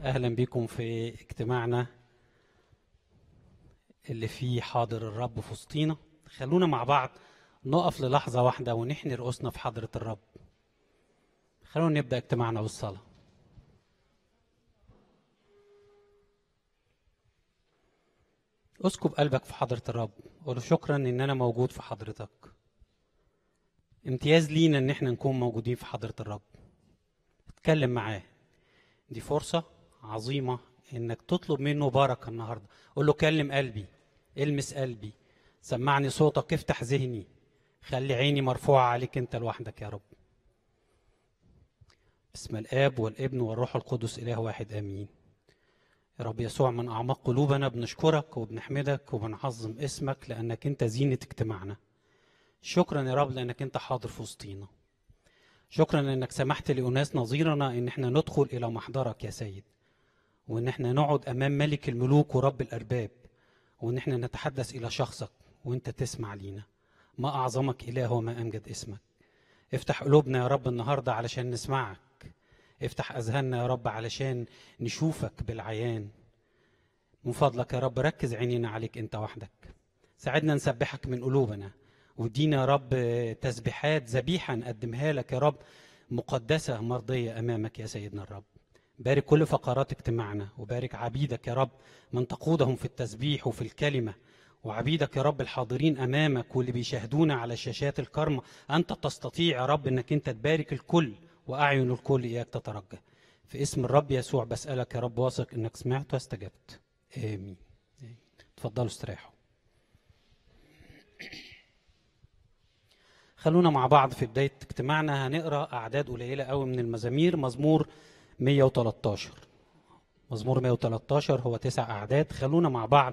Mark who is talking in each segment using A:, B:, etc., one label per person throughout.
A: اهلا بكم في اجتماعنا اللي فيه حاضر الرب في وسطينا خلونا مع بعض نقف للحظة واحدة ونحني رؤوسنا في حضرة الرب خلونا نبدأ اجتماعنا بالصلاة اسكب قلبك في حضرة الرب قول شكرا ان انا موجود في حضرتك امتياز لينا ان احنا نكون موجودين في حضرة الرب اتكلم معاه دي فرصة عظيمة انك تطلب منه بركة النهاردة قول له كلم قلبي المس قلبي سمعني صوتك افتح ذهني خلي عيني مرفوعة عليك انت لوحدك يا رب بسم الاب والابن والروح القدس اله واحد امين يا رب يسوع من اعماق قلوبنا بنشكرك وبنحمدك وبنعظم اسمك لانك انت زينة اجتماعنا شكرا يا رب لانك انت حاضر في وسطينا شكرا انك سمحت لاناس نظيرنا ان احنا ندخل الى محضرك يا سيد وان احنا نقعد امام ملك الملوك ورب الارباب وان احنا نتحدث الى شخصك وانت تسمع لينا ما اعظمك اله وما امجد اسمك افتح قلوبنا يا رب النهارده علشان نسمعك افتح اذهاننا يا رب علشان نشوفك بالعيان من فضلك يا رب ركز عينينا عليك انت وحدك ساعدنا نسبحك من قلوبنا ودينا يا رب تسبيحات ذبيحه نقدمها لك يا رب مقدسه مرضيه امامك يا سيدنا الرب بارك كل فقرات اجتماعنا وبارك عبيدك يا رب من تقودهم في التسبيح وفي الكلمه وعبيدك يا رب الحاضرين امامك واللي بيشاهدونا على شاشات الكرمة انت تستطيع يا رب انك انت تبارك الكل واعين الكل اياك تترجى في اسم الرب يسوع بسالك يا رب واثق انك سمعت واستجبت امين اتفضلوا استريحوا خلونا مع بعض في بدايه اجتماعنا هنقرا اعداد قليله قوي من المزامير مزمور 113 مزمور 113 هو تسع اعداد خلونا مع بعض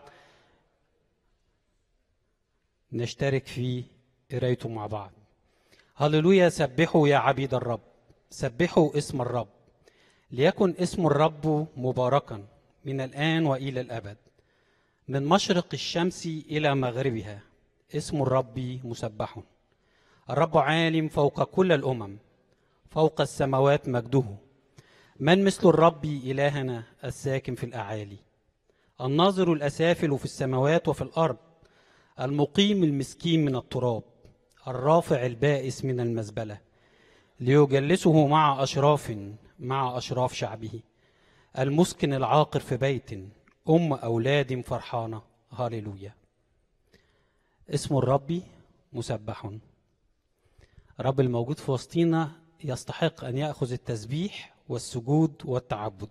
A: نشترك في قرايته مع بعض هللويا سبحوا يا عبيد الرب سبحوا اسم الرب ليكن اسم الرب مباركا من الآن وإلى الأبد من مشرق الشمس إلى مغربها اسم الرب مسبح الرب عالم فوق كل الأمم فوق السماوات مجده من مثل الرب إلهنا الساكن في الأعالي الناظر الأسافل في السماوات وفي الأرض المقيم المسكين من التراب الرافع البائس من المزبلة ليجلسه مع أشراف مع أشراف شعبه المسكن العاقر في بيت أم أولاد فرحانة هاليلويا اسم الرب مسبح الرب الموجود في وسطينا يستحق أن يأخذ التسبيح والسجود والتعبد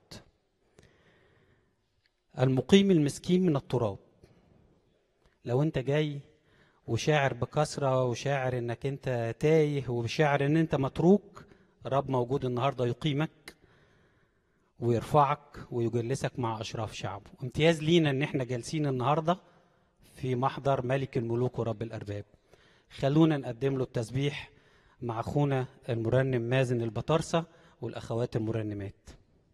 A: المقيم المسكين من التراب لو انت جاي وشاعر بكثرة وشاعر انك انت تايه وشاعر ان انت متروك الرب موجود النهاردة يقيمك ويرفعك ويجلسك مع اشراف شعبه امتياز لينا ان احنا جالسين النهاردة في محضر ملك الملوك ورب الارباب خلونا نقدم له التسبيح مع اخونا المرنم مازن البطارسة والاخوات المرنمات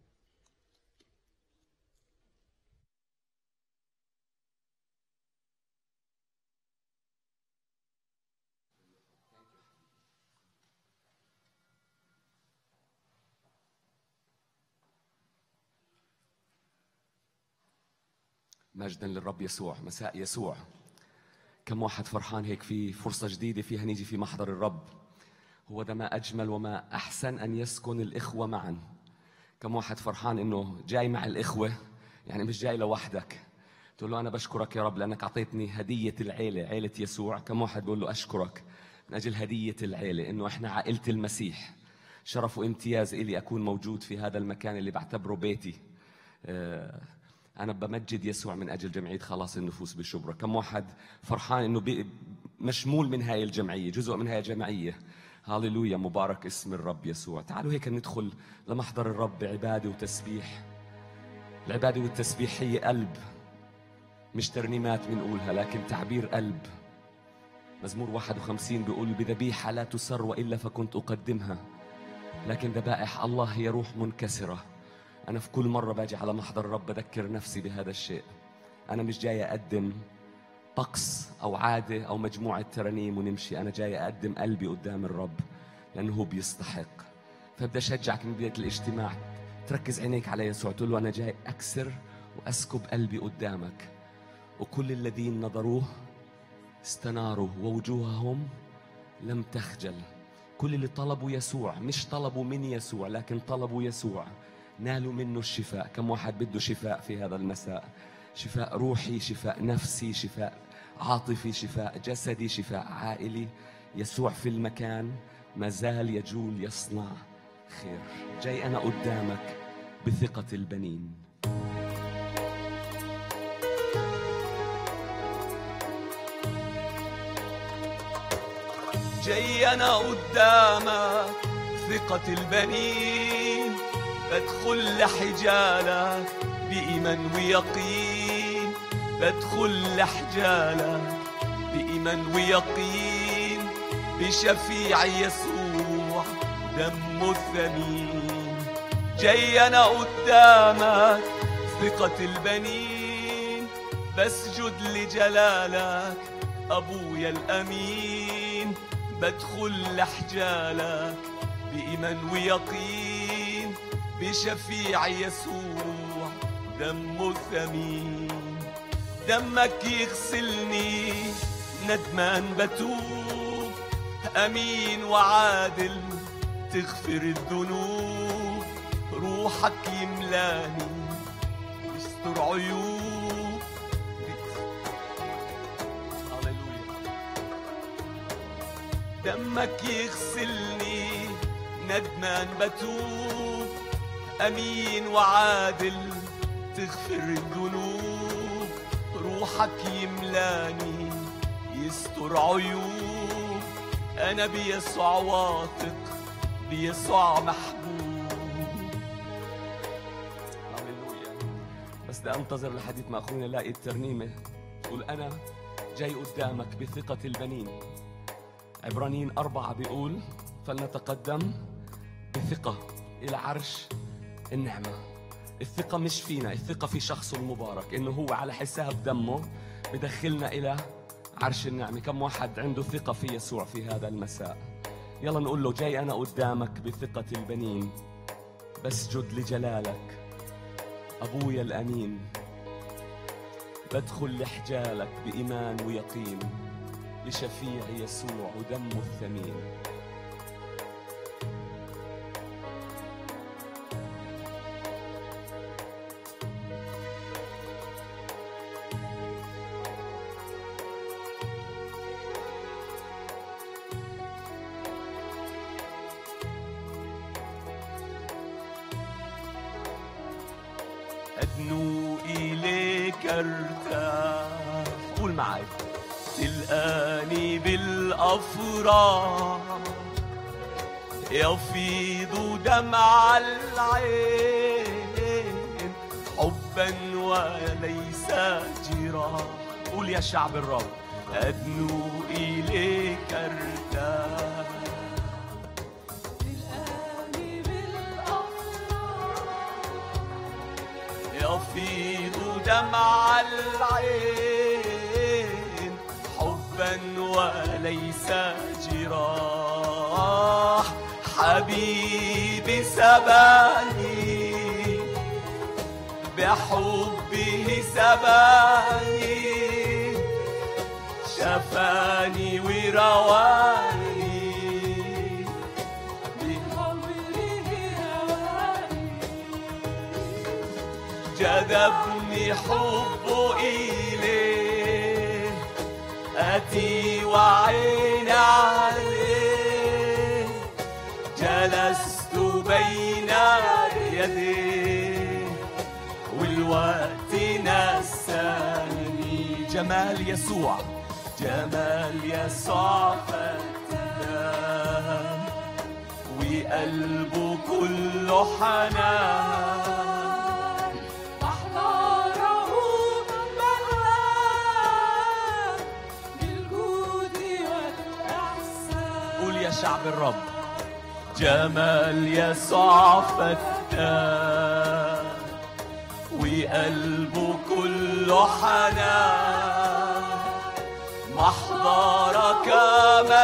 B: مجدا للرب يسوع مساء يسوع كم واحد فرحان هيك في فرصة جديدة فيها نيجي في محضر الرب هو ده ما أجمل وما أحسن أن يسكن الإخوة معا كم واحد فرحان إنه جاي مع الإخوة يعني مش جاي لوحدك تقول له أنا بشكرك يا رب لأنك أعطيتني هدية العيلة عيلة يسوع كم واحد بيقول له أشكرك من أجل هدية العيلة إنه إحنا عائلة المسيح شرف وامتياز إلي أكون موجود في هذا المكان اللي بعتبره بيتي آه أنا بمجد يسوع من أجل جمعية خلاص النفوس بشبرا كم واحد فرحان إنه مشمول من هاي الجمعية جزء من هاي الجمعية هاليلويا مبارك اسم الرب يسوع تعالوا هيك ندخل لمحضر الرب بعبادة وتسبيح العبادة والتسبيح هي قلب مش ترنيمات بنقولها لكن تعبير قلب مزمور 51 بيقول بذبيحة لا تسر وإلا فكنت أقدمها لكن ذبائح الله هي روح منكسره أنا في كل مرة باجي على محضر الرب بذكر نفسي بهذا الشيء أنا مش جاي أقدم طقس أو عادة أو مجموعة ترانيم ونمشي أنا جاي أقدم قلبي قدام الرب لأنه هو بيستحق فبدي أشجعك من بداية الاجتماع تركز عينيك على يسوع تقول له أنا جاي أكسر وأسكب قلبي قدامك وكل الذين نظروه استناروا ووجوههم لم تخجل كل اللي طلبوا يسوع مش طلبوا من يسوع لكن طلبوا يسوع نالوا منه الشفاء كم واحد بده شفاء في هذا المساء شفاء روحي شفاء نفسي شفاء عاطفي شفاء جسدي شفاء عائلي يسوع في المكان ما زال يجول يصنع خير جاي أنا قدامك بثقة البنين
C: جاي انا قدامك ثقة البنين بدخل لحجالك بإيمان ويقين بدخل لحجالك بإيمان ويقين بشفيع يسوع دمه الثمين جاي انا قدامك ثقة البنين بسجد لجلالك ابويا الامين بدخل لحجالك بايمان ويقين بشفيع يسوع دمه الثمين دمك يغسلني ندمان بتوب امين وعادل تغفر الذنوب روحك يملاني يستر عيوب هللويا دمك يغسلني ندمان بتوب امين وعادل تغفر الذنوب روحك يملاني يستر عيوب انا بيسوع واثق بيسوع محبوب
B: هللويا بس بدي انتظر لحديت ما اخونا يلاقي الترنيمه تقول انا جاي قدامك بثقة البنين عبرانيين أربعة بيقول فلنتقدم بثقة إلى عرش النعمة الثقة مش فينا الثقة في شخصه المبارك إنه هو على حساب دمه بدخلنا إلى عرش النعمة كم واحد عنده ثقة في يسوع في هذا المساء يلا نقول له جاي أنا قدامك بثقة البنين بسجد لجلالك أبويا الأمين بدخل لحجالك بإيمان ويقين بشفيع يسوع ودمه الثمين
C: أدنو إليك ارتاح قول معي تلقاني بالأفراح يفيض دمع العين حبا وليس جراح قول يا شعب الرب أدنو إليك ارتاح يفيض دمع العين حبا وليس جراح حبيبي سباني بحبه سباني شفاني ورواني جذبني حبه إليه أتي وعين عليه جلست بين يديه والوقت نساني جمال يسوع جمال يسوع فتان وقلبه كله حنان
D: أحضاره ملآن بالجود والإحسان
C: قول يا شعب الرب جمال يسوع فتان وقلبه كله حنان محضرك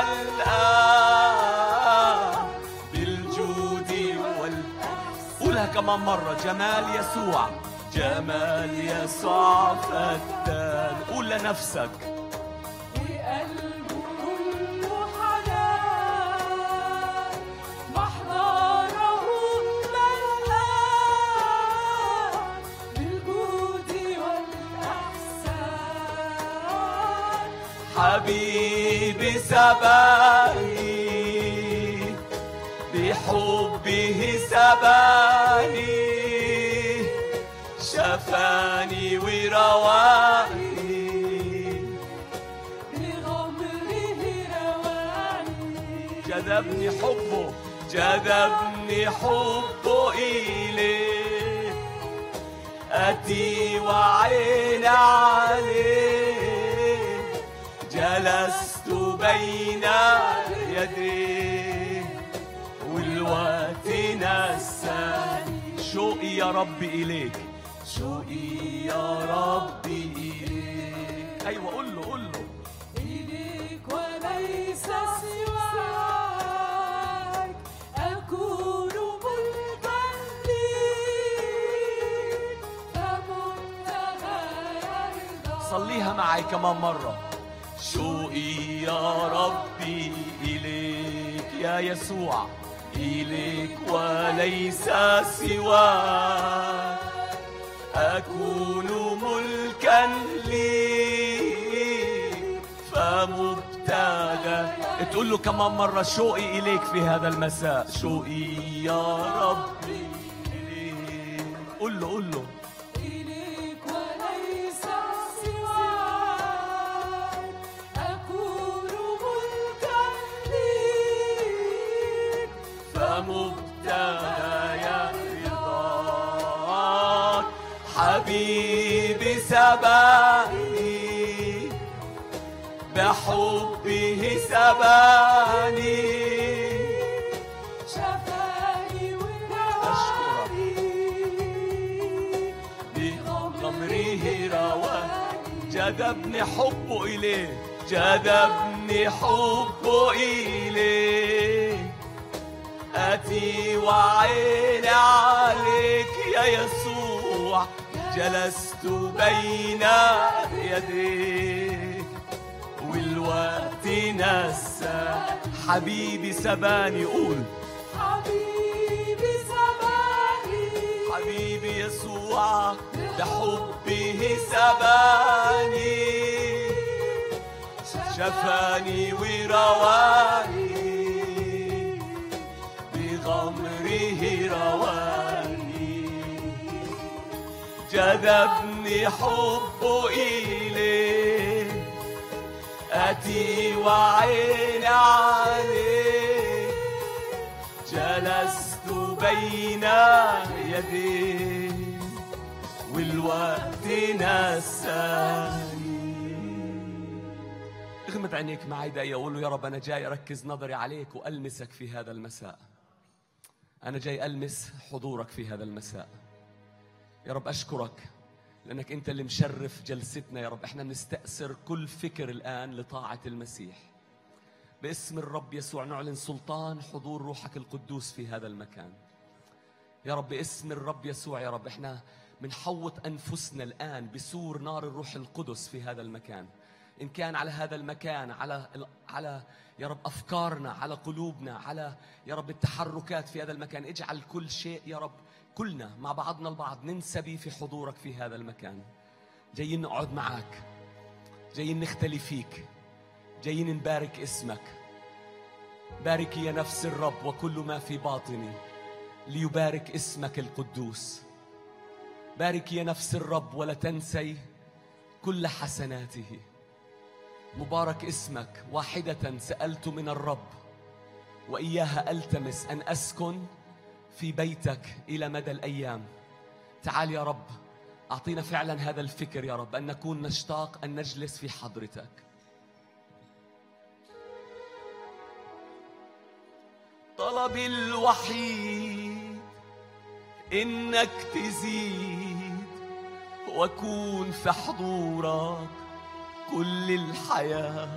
C: ملآن بالجود والإحسان قولها
B: كمان مرة جمال يسوع جمال يسوع فتان قول لنفسك
D: وقلبه كله حنان محضره ملآن بالجود والإحسان
B: حبيبي سباني بحبه سباني شفاني ورواني
D: بغمره رواني
B: جذبني حبه جذبني حبه إليه أتي وعين عليه جلست بين يديه والوقت نساني شوقي يا رب إليك شوقي يا رب إليك أيوة قول له قول له
D: إليك وليس سواك أكون ملكا ليك فمبتغى يرضى
B: صليها معي كمان مرة شوقي يا ربي إليك يا يسوع إليك وليس سواك أكون ملكا ليك فمبتغى تقول له كمان مرة شوقي إليك في هذا المساء شوقي يا ربي إليك قول له قول له
D: إليك وليس سواك أكون ملكا ليك
B: فمبتغى رضاك حبيبي سباني بحبه سباني
D: شفاني ونواني
B: بغمره رواني جذبني حبه إليه جذبني حبه إليه أتي وعيني عليك يا يسوع جلست بين يديك والوقت نسى حبيبي سباني قول
D: حبيبي سباني
B: حبيبي يسوع بحبه سباني شفاني ورواني بغمره رواني جذبني حبه إليه أتي وعيني عليه جلست بين يديه والوقت نساني اغمض عينيك معي دقيقة وقول له يا رب أنا جاي أركز نظري عليك وألمسك في هذا المساء أنا جاي ألمس حضورك في هذا المساء يا رب أشكرك لأنك أنت اللي مشرف جلستنا يا رب إحنا بنستأثر كل فكر الآن لطاعة المسيح باسم الرب يسوع نعلن سلطان حضور روحك القدوس في هذا المكان يا رب باسم الرب يسوع يا رب احنا بنحوط انفسنا الان بسور نار الروح القدس في هذا المكان ان كان على هذا المكان على على يا رب افكارنا على قلوبنا على يا رب التحركات في هذا المكان اجعل كل شيء يا رب كلنا مع بعضنا البعض ننسبي في حضورك في هذا المكان جايين نقعد معك جايين نختلي فيك جايين نبارك اسمك باركي يا نفس الرب وكل ما في باطني ليبارك اسمك القدوس باركي يا نفس الرب ولا تنسي كل حسناته مبارك اسمك واحدة سألت من الرب وإياها ألتمس أن أسكن في بيتك إلى مدى الأيام تعال يا رب أعطينا فعلا هذا الفكر يا رب أن نكون نشتاق أن نجلس في حضرتك طلبي الوحيد إنك تزيد وأكون في حضورك كل الحياة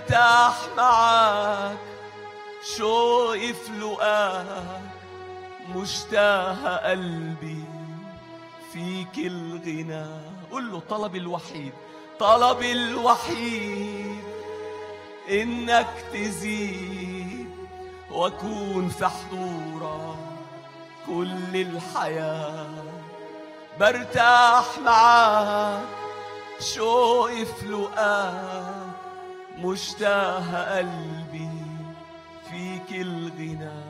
B: برتاح معك شوقي في لقاك
C: مشتاق قلبي فيك الغنى قل له طلبي الوحيد طلبي الوحيد انك تزيد واكون في حضورك كل الحياه برتاح معاك شوقي في لقاك مشتاق قلبي فيك الغنى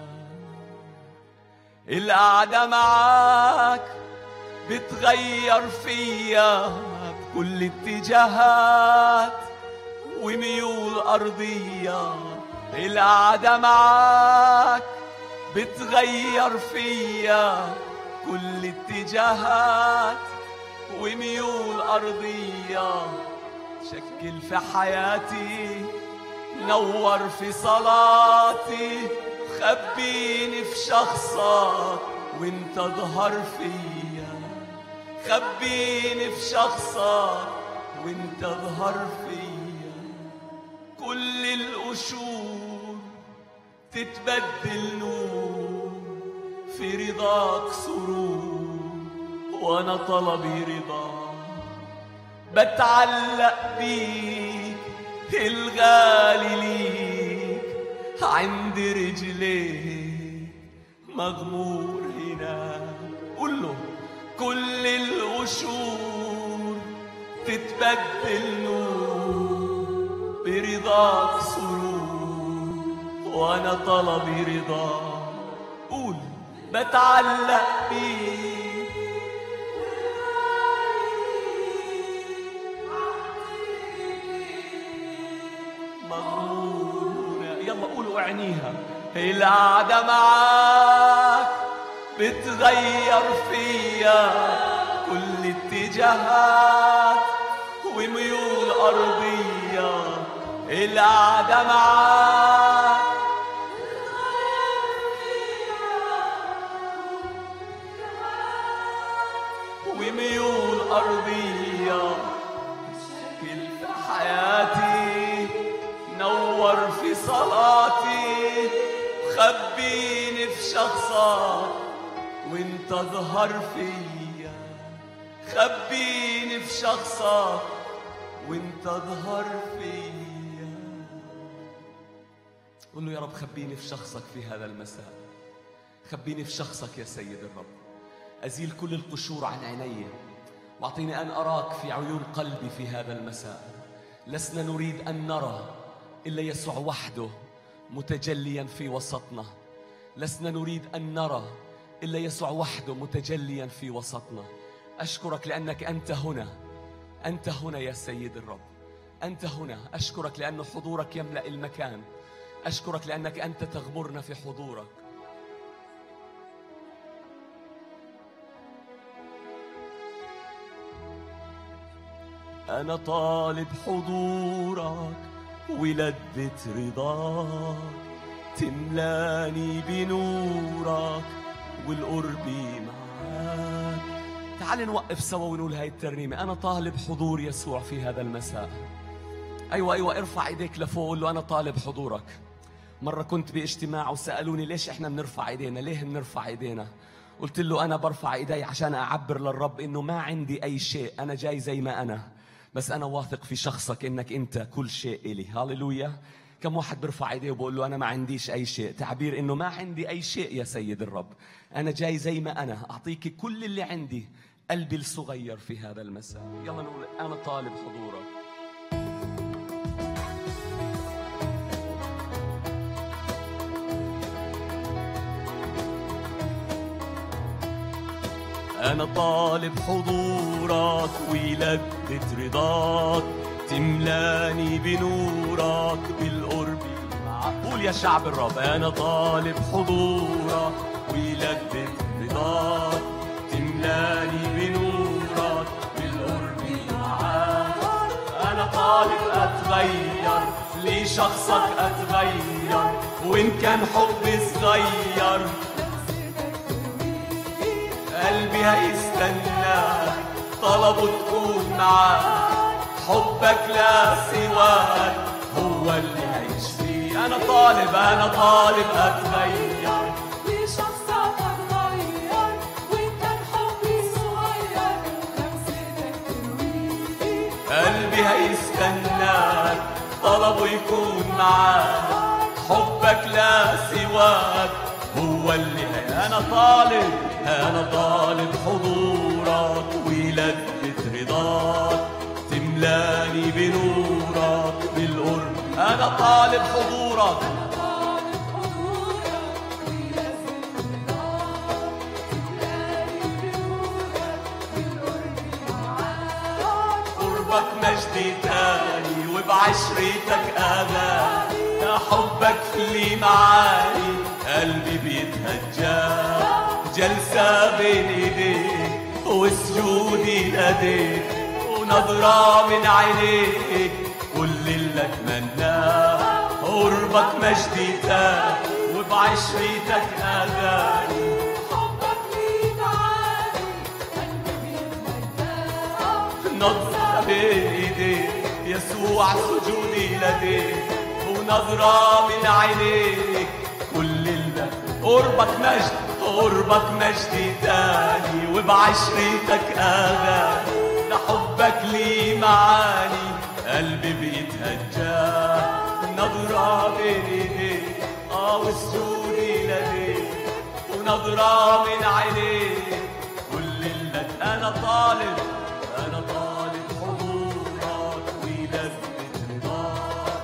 C: القعدة معاك بتغير فيا بكل اتجاهات وميول أرضية القعدة معاك بتغير فيا كل اتجاهات وميول أرضية شكل في حياتي نور في صلاتي خبيني في شخصك وانت ظهر فيا خبيني في شخصك وانت ظهر فيا كل القشور تتبدل نور في رضاك سرور وانا طلبي رضاك بتعلق بيك الغالي ليك عند رجليك مغمور هناك قول له كل القشور تتبدل نور برضاك سرور وانا طلبي رضاك قول بتعلق بيك مغرور يلا قولوا اعنيها القعدة معاك بتغير فيا كل اتجاهات وميول أرضية القعدة معاك وميول أرضية كل في حياتي نور في صلاتي خبيني في شخصك وانت ظهر فيا خبيني في شخصك وانت ظهر فيا قول له يا رب خبيني في شخصك في هذا المساء خبيني في شخصك يا سيد الرب أزيل كل القشور عن عيني واعطيني أن أراك في عيون قلبي في هذا المساء لسنا نريد أن نرى إلا يسوع وحده متجليا في وسطنا لسنا نريد أن نرى إلا يسوع وحده متجليا في وسطنا أشكرك لأنك أنت هنا أنت هنا يا سيد الرب أنت هنا أشكرك لأن حضورك يملأ المكان أشكرك لأنك أنت تغمرنا في حضورك أنا طالب حضورك ولذة رضاك تملاني بنورك والقرب معاك تعال نوقف سوا ونقول هاي الترنيمة أنا طالب حضور يسوع في هذا المساء أيوة أيوة ارفع إيديك لفوق قول له أنا طالب حضورك مرة كنت باجتماع وسألوني ليش إحنا بنرفع إيدينا ليه بنرفع إيدينا قلت له أنا برفع إيدي عشان أعبر للرب إنه ما عندي أي شيء أنا جاي زي ما أنا بس أنا واثق في شخصك إنك أنت كل شيء إلي هاليلويا كم واحد برفع ايديه وبقول له انا ما عنديش اي شيء تعبير انه ما عندي اي شيء يا سيد الرب انا جاي زي ما انا اعطيك كل اللي عندي قلبي الصغير في هذا المساء يلا نقول انا طالب حضورك أنا طالب حضورك ولذة رضاك تملاني بنورك بالقرب معك قول يا شعب الرب أنا طالب حضورك ولذة رضاك تملاني بنورك بالقرب معك أنا طالب أتغير لشخصك أتغير وإن كان حبي صغير قلبي هيستناك طلبه تكون معاك حبك لا سواك هو اللي هيشفي انا طالب انا طالب اتغير
D: بشخصك
C: طلبه يكون معاك حبك لا سواك هو اللي انا طالب انا طالب حضورك ولذة رضاك تملاني بنورك بالقرب انا طالب حضورك قربك مجد تاني وبعشرتك اغاني يا حبك لي معاني قلبي بيتهجى جلسة بين ايديك وسجودي لديك ونظرة من عينيك كل اللي اتمناه قربك مجدي تاني وبعشرتك اغاني
D: حبك لي معاني قلبي بيتمنى
C: نظرة بين ايديك يسوع سجودي لديك ونظرة من عينيك كل اللي قربك مجد قربك مجد تاني وبعشرتك اغاني لحبك لي معاني قلبي بيتهجى نظرة بين ايديك اه وسجودي لديك ونظرة من عينيك كل اللي انا طالب انا طالب حضورك ولذة رضاك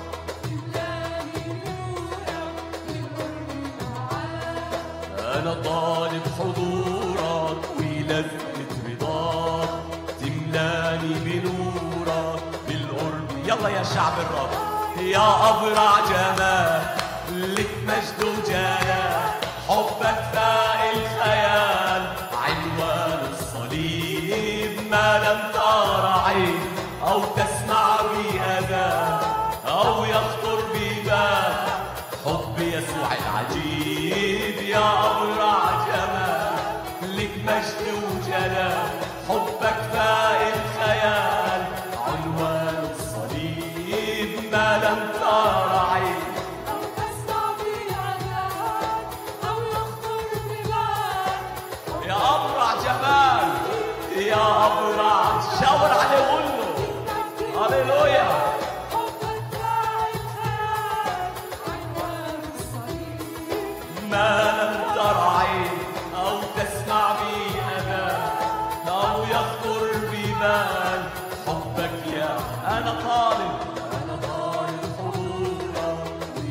C: انا طالب حضورك ولذة رضاك تملاني بنورك بالقرب يلا يا شعب الرب يا ابرع جمال لك مجد وجلال حبك فاق الخيال عنوان الصليب ما لم ترى عين او تسمع بي اذان او يخطر ببال حب يسوع العجيب يا أبرع جمال لك مجد وجلال حبك فاق الخيال عنوان الصليب ما لم ترى عين
D: أو تسمع بأذان أو يخطر ببال
C: يا أبرع جمال يا أبرع شاور عليه وقول له هللويا
D: حبك فاق الخيال عنوان الصليب
C: ما لم تر عين أو تسمع بي أذان أو يخطر ببال حبك يا أنا طالب أنا طالب حضورك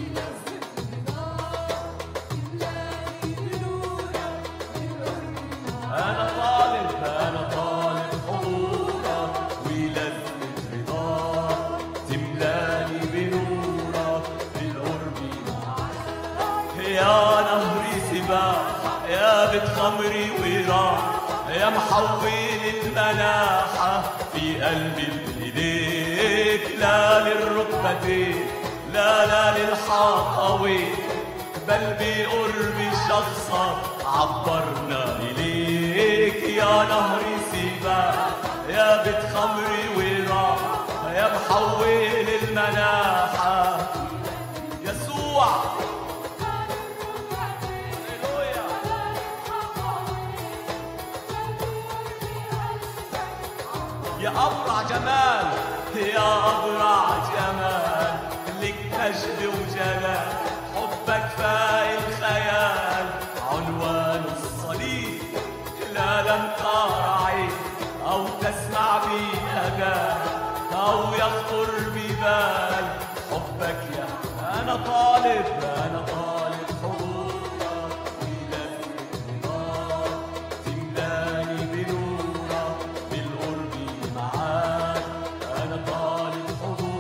C: أنا طالب أنا طالب حضورك ولذة رضاك تملاني بنورك بالقرب معاك يا نهري سباح يا بيت خمري وراح يا محول الملاحة في قلبي بإيديك لا للركبتين لا لا للحاقوين بل بقرب شخصك عبرنا إليك يا نهر سباح يا بيت خمري وراح يا محول المناحة يسوع هللويا يا أبرع جمال يا أبرع جمال لك مجد وجلال حبك فاق الخيال عنوان الصليب لا لم ترى عين أو تسمع بي أذان أو يخطر ببال حبك يا أنا طالب أنا طالب حضورك ولذة رضاك تملاني بنورك بالقرب معاك أنا طالب حضورك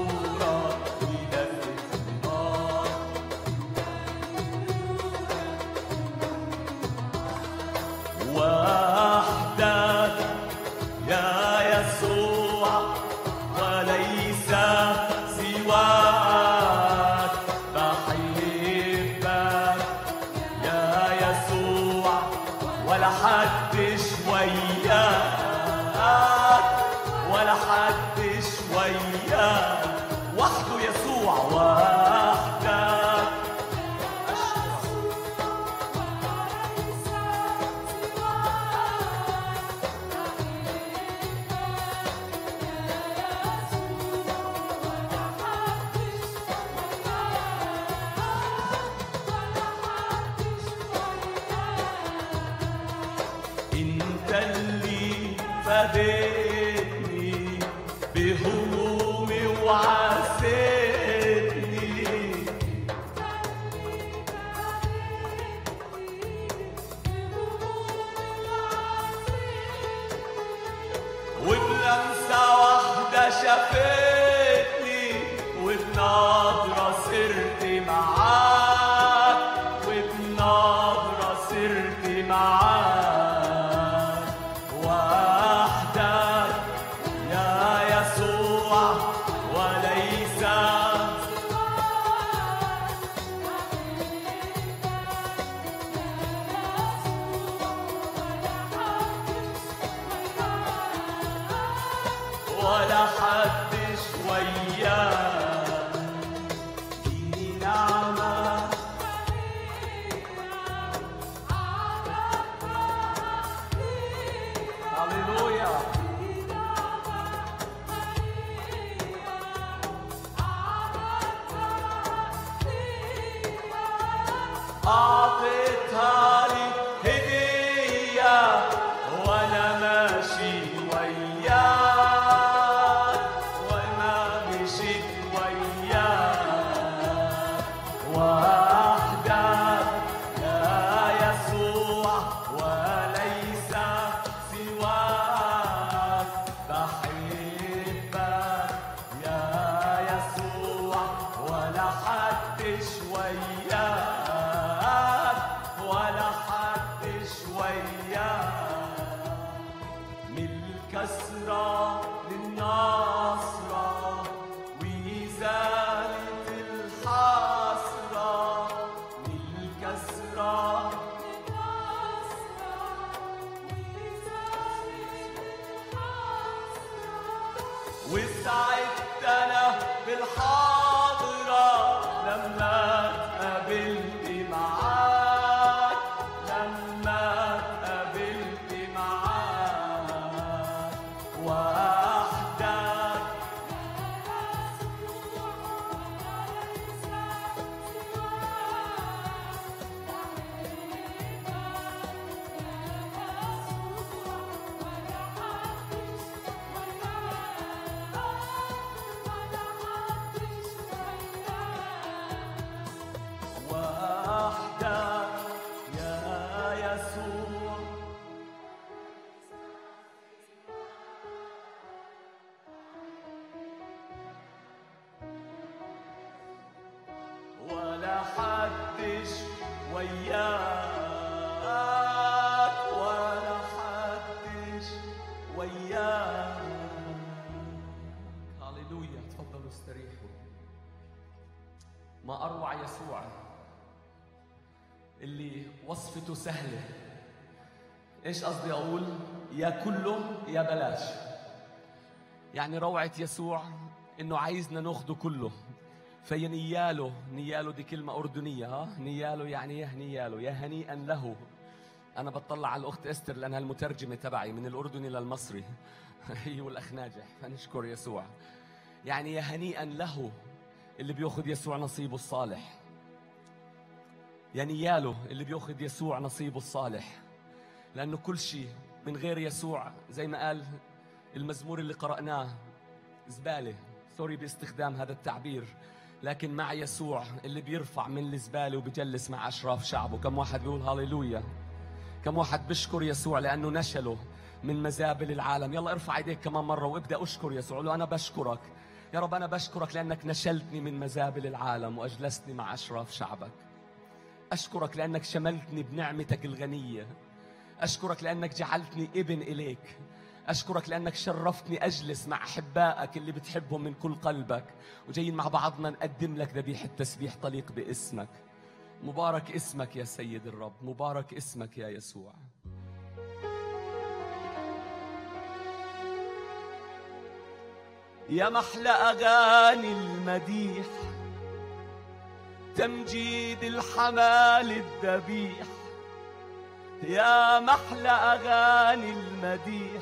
C: فادتني بهمومي وعاستني وبلمسة واحدة شافتني وبنظرة صرت معاك وبنظرة صرت معاك وحدك يا يسوع وليس ولا حدش وياك دي نعمة هللويا أعطيتها لي هدية وأنا ماشي وياك وأنا مشيت وياك وحدك يا يسوع وليس سواك بحبك يا يسوع ولا حدش وياك ولا حدش وياك من الكسرة للنصرة وإزالة الحسرة من الكسرة وسعدت أنا بالحاضرة لما اتقابلت معاك لما اتقابلت معاك وحدك وحدك يا يسوع ولا حدش وياك ولا حدش وياك هللويا تفضلوا استريحوا ما اروع يسوع اللي وصفته سهله ايش قصدي اقول يا كله يا بلاش يعني روعه يسوع انه عايزنا ناخده كله في نياله نياله دي كلمة أردنية ها نياله يعني يا نياله يا هنيئا له أنا بطلع على الأخت إستر لأنها المترجمة تبعي من الأردني للمصري هي والأخ ناجح فنشكر يسوع يعني يا هنيئا له اللي بياخذ يسوع نصيبه الصالح يا نياله اللي بياخذ يسوع نصيبه الصالح لأنه كل شيء من غير يسوع زي ما قال المزمور اللي قرأناه زبالة سوري باستخدام هذا التعبير لكن مع يسوع اللي بيرفع من الزبالة وبجلس مع أشراف شعبه كم واحد بيقول هاليلويا كم واحد بشكر يسوع لأنه نشله من مزابل العالم يلا ارفع ايديك كمان مرة وابدأ أشكر يسوع له أنا بشكرك يا رب أنا بشكرك لأنك نشلتني من مزابل العالم وأجلستني مع أشراف شعبك أشكرك لأنك شملتني بنعمتك الغنية أشكرك لأنك جعلتني ابن إليك أشكرك لأنك شرفتني أجلس مع أحبائك اللي بتحبهم من كل قلبك وجايين مع بعضنا نقدم لك ذبيحة تسبيح طليق باسمك مبارك اسمك يا سيد الرب مبارك اسمك يا يسوع يا محلى أغاني المديح تمجيد الحمال الذبيح يا محلى أغاني المديح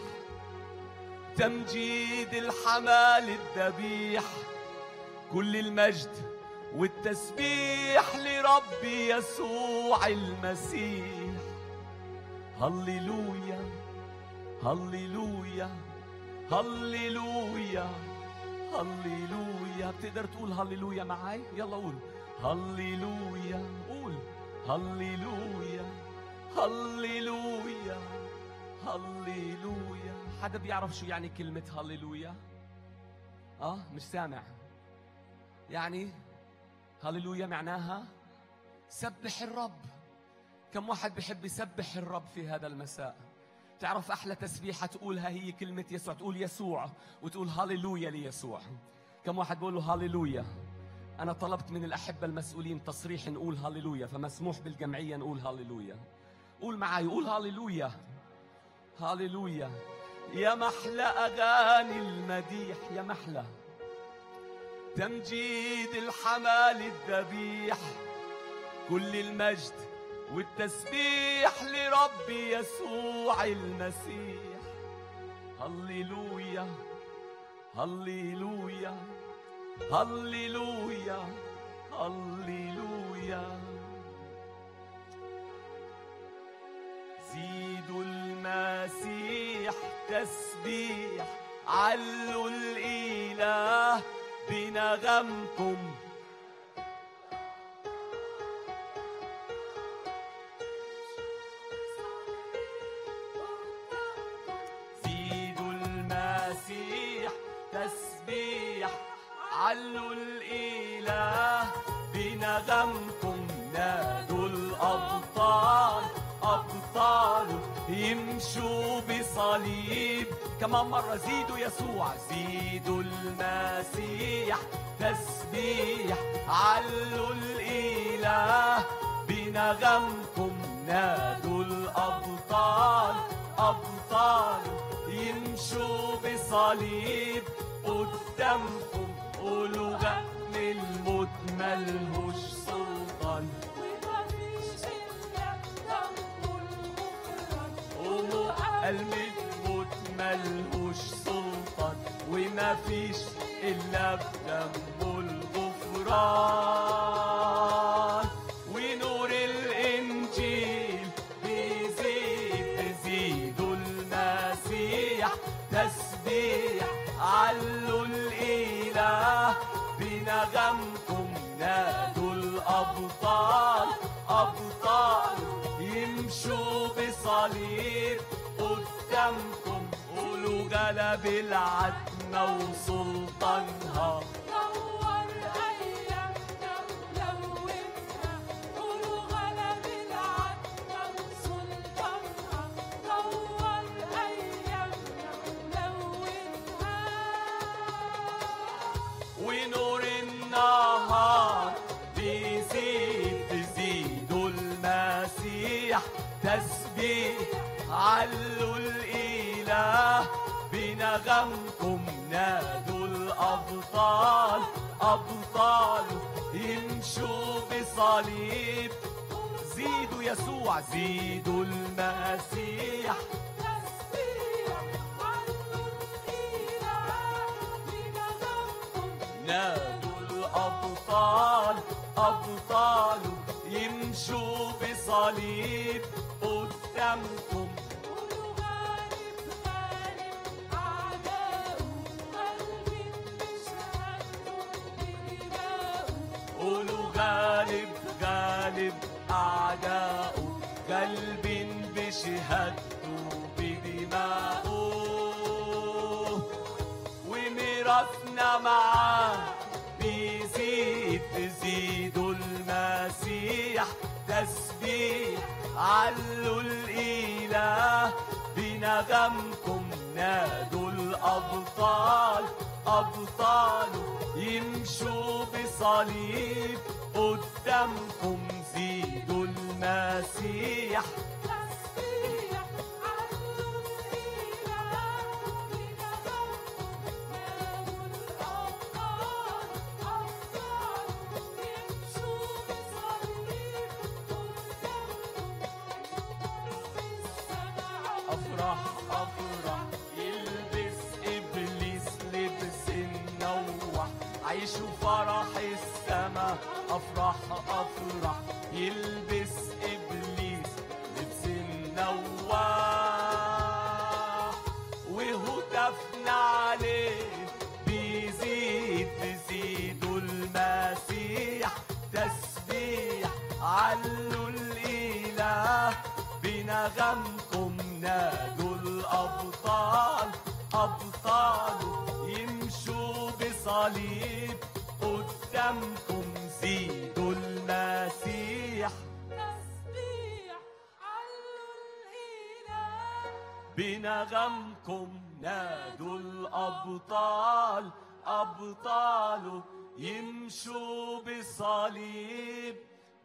C: تمجيد الحمال الذبيح كل المجد والتسبيح لربي يسوع المسيح هللويا هللويا هللويا هللويا بتقدر تقول هللويا معي يلا قول هللويا قول هللويا هللويا هللويا حدا بيعرف شو يعني كلمة هللويا اه مش سامع يعني هللويا معناها سبح الرب كم واحد بحب يسبح الرب في هذا المساء تعرف احلى تسبيحه تقولها هي كلمه يسوع تقول يسوع وتقول هاليلويا ليسوع كم واحد بقول له هاليلويا انا طلبت من الاحبه المسؤولين تصريح نقول هاليلويا فمسموح بالجمعيه نقول هاليلويا قول معي قول هاليلويا هاليلويا يا محلى اغاني المديح يا محلى تمجيد الحمال الذبيح كل المجد والتسبيح لربي يسوع المسيح هللويا هللويا هللويا هللويا زيدوا المسيح تسبيح علوا الإله بنغمكم زيدوا المسيح تسبيح علوا الإله بنغمكم نادوا الأبطال أبطال يمشوا بصليب كمان مرة زيدوا يسوع زيدوا المسيح تسبيح علوا الإله بنغمكم نادوا الأبطال أبطال يمشوا بصليب قدامكم قولوا غم الموت ملهوش سلطان
D: ومفيش إلا دم الغفران
C: قولوا الموت ملهوش سلطان وما فيش إلا بدم الغفران ونور الإنجيل بيزيد زيدوا المسيح تسبيح علوا الإله بنغمكم نادوا الأبطال أبطال يمشوا بصليب قدامكم قولوا غلب العتمة وسلطانها
D: نور أيامنا ولونها قولوا غلب العتمة وسلطانها نور أيامنا ولونها
C: ونور النهار بيزيد تزيدوا المسيح تسبيح علوا الإله بنغمكم نادوا الأبطال أبطال يمشوا بصليب زيدوا يسوع زيدوا المسيح
D: تسبيح علوا الإله بنغمكم
C: نادوا الأبطال أبطال يمشوا بصليب قدامكم
D: قولوا غالب غالب أعداؤه قلبي بشهادته بدماؤه
C: قولوا غالب غالب أعداؤه قلب بشهادته بدماؤه وميراثنا معاه بيزيد تزيدوا المسيح تسبيح علوا الإله بنغمكم نادوا الأبطال أبطال يمشوا بصليب قدامكم زيدوا المسيح
D: تسبيح علوا الإله بنغمكم نادوا الأبطال أبطال يمشوا بصليب قدامكم في السماء
C: افرح افرح يلبس ابليس لبس النوح عيشوا فرح السما افرح افرح يلبس ابليس لبس النوح بنغمكم نادوا الأبطال أبطال يمشوا بصليب قدامكم زيدوا المسيح
D: تسبيح علوا الإله
C: بنغمكم نادوا الأبطال أبطال يمشوا بصليب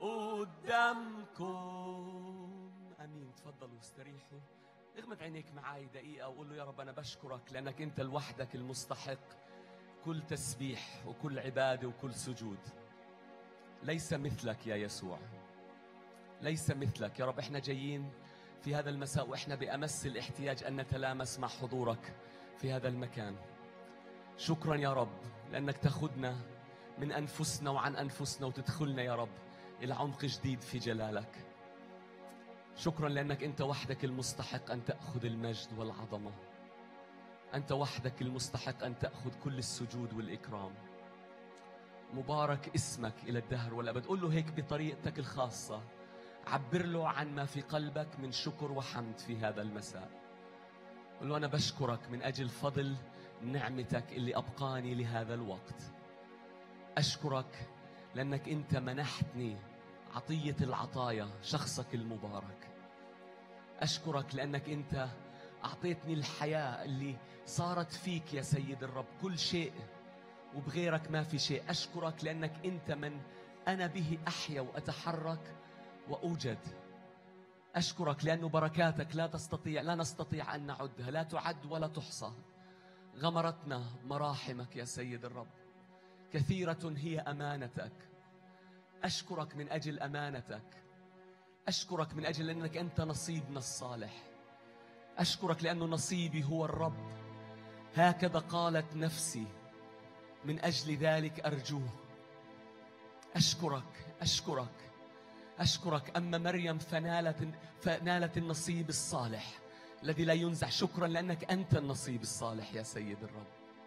C: قدامكم أمين تفضلوا استريحوا اغمض عينيك معاي دقيقة وقول له يا رب أنا بشكرك لأنك أنت لوحدك المستحق كل تسبيح وكل عبادة وكل سجود ليس مثلك يا يسوع ليس مثلك يا رب احنا جايين في هذا المساء واحنا بامس الاحتياج ان نتلامس مع حضورك في هذا المكان شكرا يا رب لانك تاخذنا من انفسنا وعن انفسنا وتدخلنا يا رب الى عمق جديد في جلالك شكرا لانك انت وحدك المستحق ان تاخذ المجد والعظمه انت وحدك المستحق ان تاخذ كل السجود والاكرام مبارك اسمك الى الدهر والابد قل له هيك بطريقتك الخاصه عبر له عن ما في قلبك من شكر وحمد في هذا المساء قل له انا بشكرك من اجل فضل نعمتك اللي ابقاني لهذا الوقت اشكرك لانك انت منحتني عطيه العطايا شخصك المبارك اشكرك لانك انت اعطيتني الحياه اللي صارت فيك يا سيد الرب كل شيء وبغيرك ما في شيء اشكرك لانك انت من انا به احيا واتحرك واوجد اشكرك لانه بركاتك لا تستطيع لا نستطيع ان نعدها لا تعد ولا تحصى غمرتنا مراحمك يا سيد الرب كثيره هي امانتك اشكرك من اجل امانتك اشكرك من اجل انك انت نصيبنا الصالح اشكرك لانه نصيبي هو الرب هكذا قالت نفسي من اجل ذلك ارجوه اشكرك اشكرك أشكرك أما مريم فنالت فنالت النصيب الصالح الذي لا ينزع شكرا لأنك أنت النصيب الصالح يا سيد الرب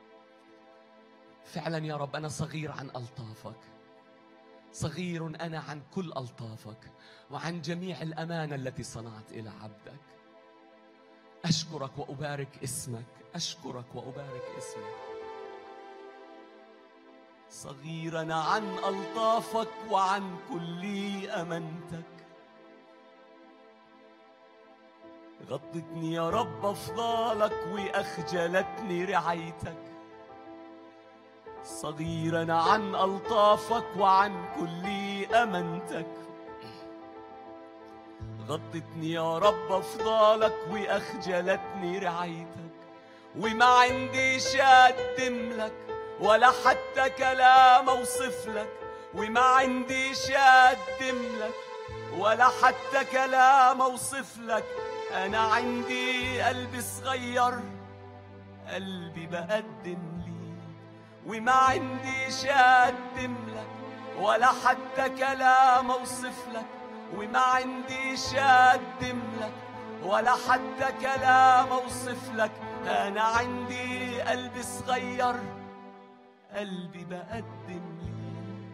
C: فعلا يا رب أنا صغير عن ألطافك صغير أنا عن كل ألطافك وعن جميع الأمانة التي صنعت إلى عبدك أشكرك وأبارك اسمك أشكرك وأبارك اسمك صغيرا عن ألطافك وعن كل أمانتك غطتني يا رب أفضالك وأخجلتني رعايتك صغيرا عن ألطافك وعن كل أمانتك غطتني يا رب أفضالك وأخجلتني رعايتك وما عنديش أقدم لك ولا حتى كلام أوصف لك وما عنديش أقدم لك ولا حتى كلام أوصف لك أنا عندي قلب صغير قلبي بقدم ليك وما عنديش أقدم لك ولا حتى كلام أوصف لك وما عنديش أقدم لك ولا حتى كلام أوصف لك أنا عندي قلب صغير قلبي بقدم ليك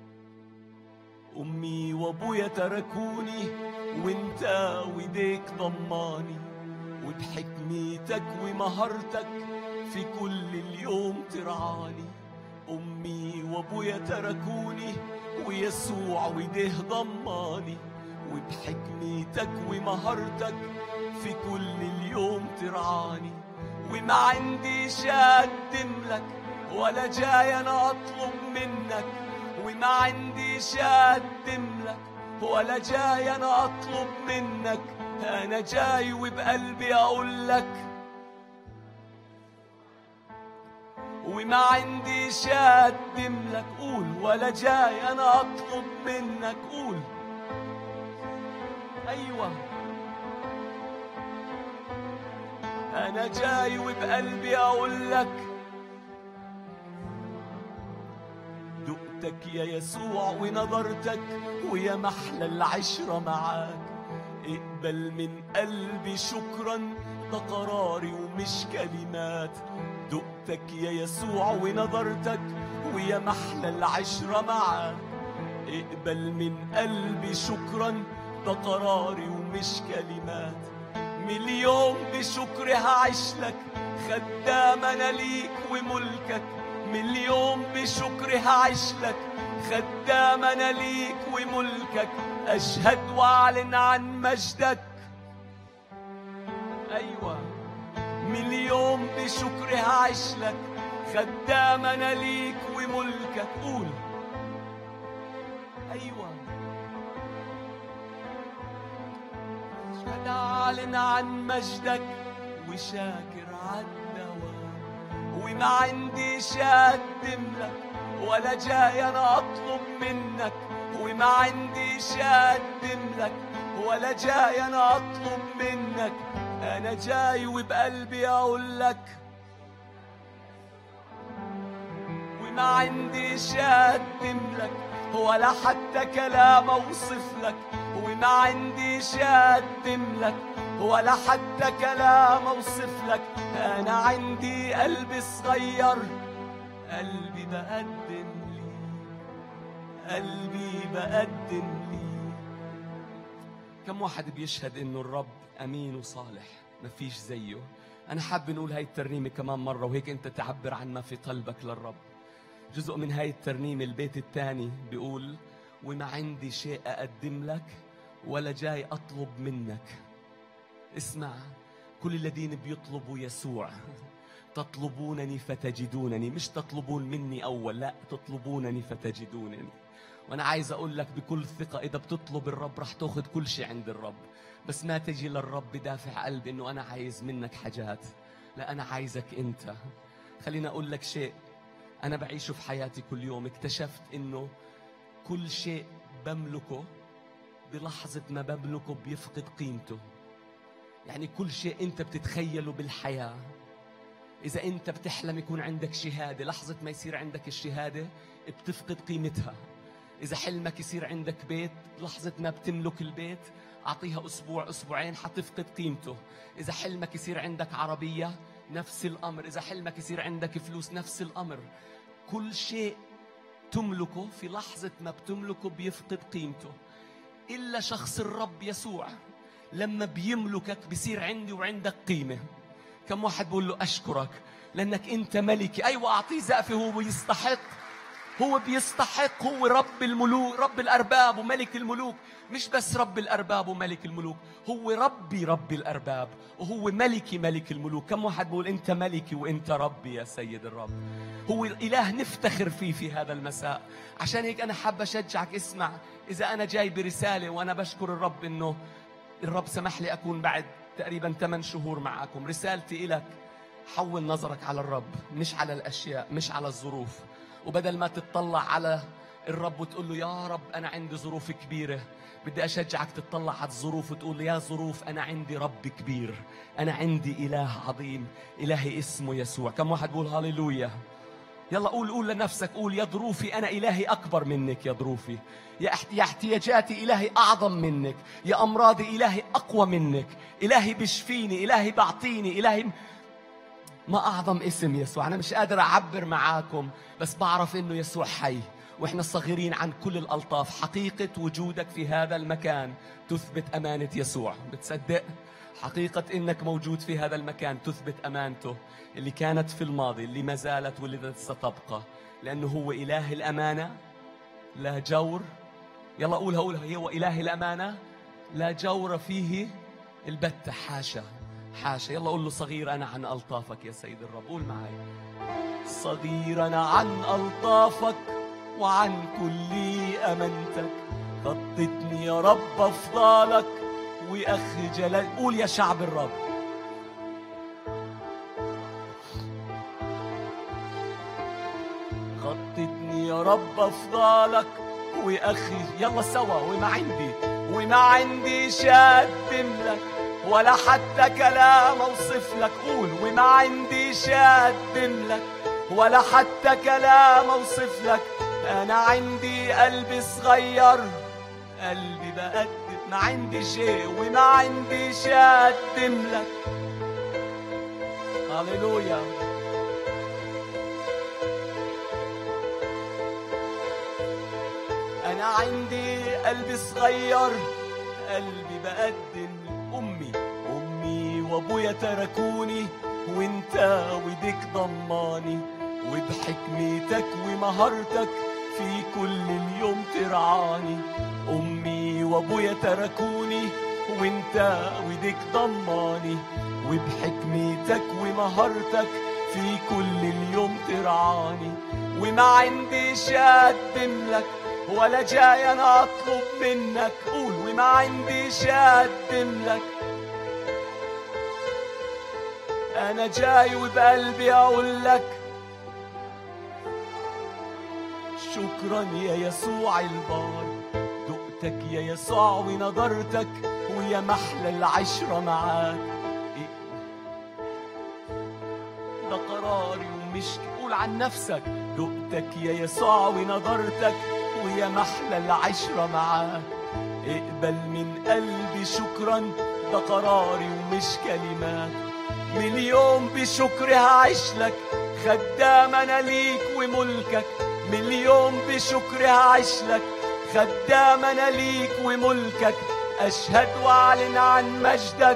C: أمي وأبويا تركوني وأنت وإيديك ضماني وبحكمتك ومهارتك في كل اليوم ترعاني أمي وأبويا تركوني ويسوع وإيديه ضماني وبحكمتك ومهارتك في كل اليوم ترعاني وما عنديش أقدم لك ولا جاي أنا أطلب منك وما عنديش أقدم لك ولا جاي أنا أطلب منك أنا جاي وبقلبي أقول لك وما عنديش أقدم لك قول ولا جاي أنا أطلب منك قول أيوة أنا جاي وبقلبي أقول لك دقتك يا يسوع ونظرتك ويا محلى العشرة معاك اقبل من قلبي شكرا ده قراري ومش كلمات دقتك يا يسوع ونظرتك ويا محلى العشرة معاك اقبل من قلبي شكرا ده قراري ومش كلمات مليون بشكر هعيش لك خدام انا ليك وملكك مليون بشكر هعيش لك خدام انا ليك وملكك اشهد واعلن عن مجدك ايوه مليون بشكر هعيش لك خدام انا ليك وملكك قول ايوه اشهد اعلن عن مجدك وشاكر عالدوام وما عندي اقدم لك ولا جاي انا اطلب منك وما عندي اقدم لك ولا جاي انا اطلب منك انا جاي وبقلبي اقول لك وما عنديش اقدم لك ولا حتى كلام اوصف لك وما عنديش اقدم لك ولا حتى كلام اوصف لك انا عندي قلب صغير قلبي بقدم ليك قلبي بقدم ليك كم واحد بيشهد انه الرب امين وصالح مفيش زيه انا حاب نقول هاي الترنيمه كمان مره وهيك انت تعبر عن ما في قلبك للرب جزء من هاي الترنيمه البيت الثاني بيقول وما عندي شيء اقدم لك ولا جاي اطلب منك اسمع كل الذين بيطلبوا يسوع تطلبونني فتجدونني مش تطلبون مني اول لا تطلبونني فتجدونني وانا عايز اقول لك بكل ثقه اذا بتطلب الرب رح تاخذ كل شيء عند الرب بس ما تجي للرب بدافع قلب انه انا عايز منك حاجات لا انا عايزك انت خليني اقول لك شيء انا بعيشه في حياتي كل يوم اكتشفت انه كل شيء بملكه بلحظه ما بملكه بيفقد قيمته يعني كل شيء انت بتتخيله بالحياه اذا انت بتحلم يكون عندك شهاده لحظه ما يصير عندك الشهاده بتفقد قيمتها إذا حلمك يصير عندك بيت لحظة ما بتملك البيت أعطيها أسبوع أسبوعين حتفقد قيمته إذا حلمك يصير عندك عربية نفس الأمر إذا حلمك يصير عندك فلوس نفس الأمر كل شيء تملكه في لحظة ما بتملكه بيفقد قيمته إلا شخص الرب يسوع لما بيملكك بصير عندي وعندك قيمة كم واحد بقول له أشكرك لأنك أنت ملكي أيوة أعطيه زقفة هو يستحق هو بيستحق هو رب الملوك رب الأرباب وملك الملوك مش بس رب الأرباب وملك الملوك هو ربي رب الأرباب وهو ملكي ملك الملوك كم واحد بقول أنت ملكي وأنت ربي يا سيد الرب هو الإله نفتخر فيه في هذا المساء عشان هيك أنا حاب أشجعك اسمع إذا أنا جاي برسالة وأنا بشكر الرب إنه الرب سمح لي أكون بعد تقريبا 8 شهور معكم رسالتي إلك حول نظرك على الرب مش على الأشياء مش على الظروف وبدل ما تتطلع على الرب وتقول له يا رب أنا عندي ظروف كبيرة بدي أشجعك تتطلع على الظروف وتقول له يا ظروف أنا عندي رب كبير أنا عندي إله عظيم إلهي اسمه يسوع كم واحد بقول هاليلويا يلا قول قول لنفسك قول يا ظروفي أنا إلهي أكبر منك يا ظروفي يا احت- يا احتياجاتي إلهي أعظم منك يا أمراضي إلهي أقوى منك إلهي بشفيني إلهي بعطيني إلهي ما أعظم اسم يسوع أنا مش قادر أعبر معاكم بس بعرف إنه يسوع حي وإحنا صغيرين عن كل الألطاف حقيقة وجودك في هذا المكان تثبت أمانة يسوع بتصدق حقيقة إنك موجود في هذا المكان تثبت أمانته اللي كانت في الماضي اللي ما زالت واللي ستبقى لأنه هو إله الأمانة لا جور يلا قولها قولها هو إله الأمانة لا جور فيه البتة حاشا حاشا يلا قول له صغير أنا عن ألطافك يا سيد الرب قول معي صغير أنا عن ألطافك وعن كل أمانتك غطتني يا رب أفضالك وأخجلك قول يا شعب الرب غطتني يا رب افضالك واخي يلا سوا وما عندي وما عندي شقدم لك ولا حتى كلام اوصف لك قول وما عندي شقدم لك ولا حتى كلام اوصف لك انا عندي قلب صغير قلبي بقدم ما عندي شيء وما عندي شقدم لك هللويا أنا عندي قلب صغير قلبي بقدم أمي أمي وأبويا تركوني وانت وديك ضماني وبحكمتك ومهارتك في كل اليوم ترعاني أمي وأبويا تركوني وانت وديك ضماني وبحكمتك ومهارتك في كل اليوم ترعاني وما عنديش أقدم لك ولا جاي أنا أطلب منك قول وما عنديش أقدم لك أنا جاي وبقلبي أقول لك شكرا يا يسوع البار دقتك يا يسوع ونظرتك ويا محلى العشرة معاك ده قراري ومش قول عن نفسك دقتك يا يسوع ونظرتك ويا محلى العشرة معاك اقبل من قلبي شكرا ده قراري ومش كلمات من اليوم بشكر هعيش لك خدام انا ليك وملكك من اليوم بشكر هعيش لك خدام انا ليك وملكك اشهد واعلن عن مجدك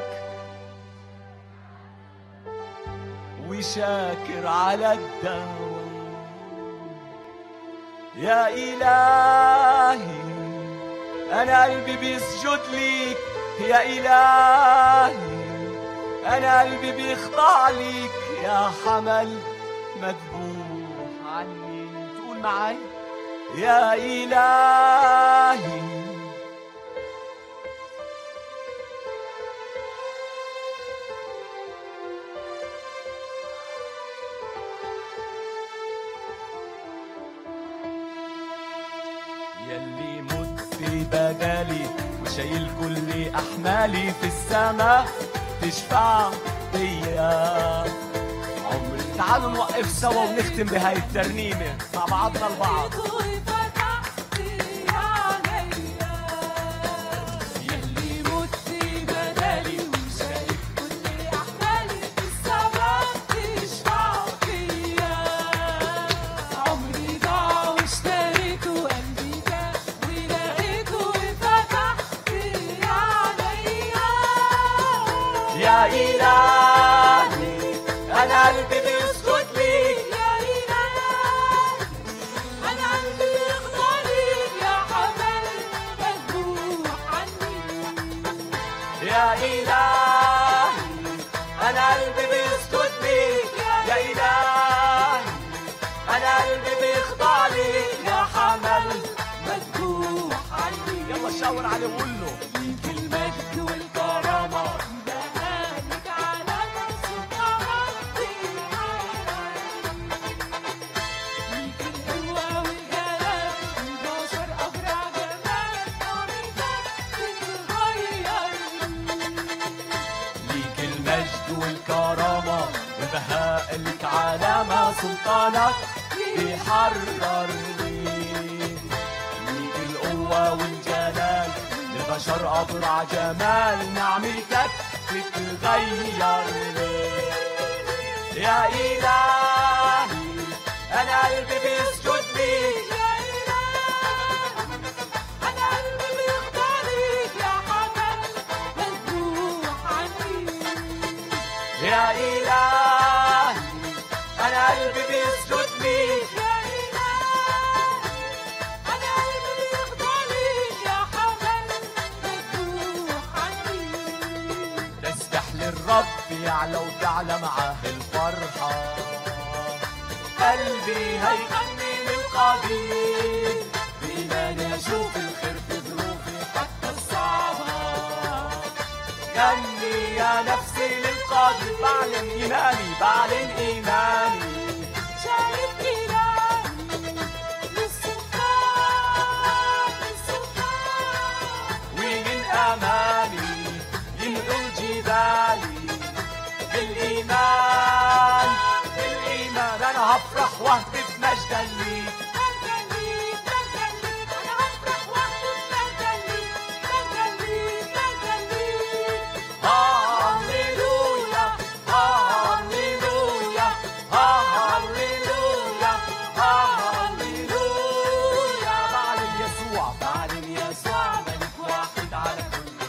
C: وشاكر على الدوام يا إلهي أنا قلبي بيسجد ليك يا إلهي أنا قلبي بيخضع ليك يا حمل مذبوح عني تقول معاي يا إلهي يلي مت بدالي وشايل كل احمالي في السماء تشفع بيا عمري تعالوا نوقف سوا ونختم بهاي الترنيمه مع بعضنا البعض
D: يلي مت بدالي وشايف كل أحمالي في السما تشفع فيا عمري ضاع واشتريته وقلبي جاء ولقيته وفتحت عليا
C: يا إلهي أنا قلبي بيسجد ليك
D: يا إلهي أنا قلبي يخضع ليك يا حمل مذبوح عني
C: يا إلهي أنا قلبي بيسجد ليك يا إلهي أنا قلبي بيخضع ليك يا حمل
D: مذبوح عني
C: يلا شاور عليه وقول له
D: ليك المجد والكرامة بهانك على سلطانتي ليك القوة والجلال البشر أبرع جمال طريقك بتغيرني
C: ليك المجد والكرامة وبهاء لك علامة سلطانك بيحررني ليك القوة والجلال للبشر أبرع جمال نعمتك بتغيرني يا إلهي أنا قلبي بيسجد ليك
D: يا إلهي أنا قلبي بيخضع ليك يا حمل مذبوح عني
C: يا إلهي أنا قلبي بيسجد ليك
D: يا إلهي أنا قلبي بيخضع ليك يا حمل مذبوح عني
C: تسبح للرب يعلى وتعلى معاه الفرحة قلبي هيغني للقدير بإيماني أشوف الخير في ظروفي حتى الصعبة غني يا نفسي للقادر بعلن إيماني بعلن إيماني
D: شايف إلهي للسلطان للسلطان
C: ومن أمامي ينقل جبالي بالإيمان بالإيمان أنا هفرح وأهتف مجدا ليك
D: مجدا ليك مجدا ليك أنا هفرح وأهتف مجدا ليك مجدا ليك مجدا ليك
C: هاليلويا هاليلويا هاليلويا هاليلويا بعلن يسوع بعلن يسوع ملك واحد على كل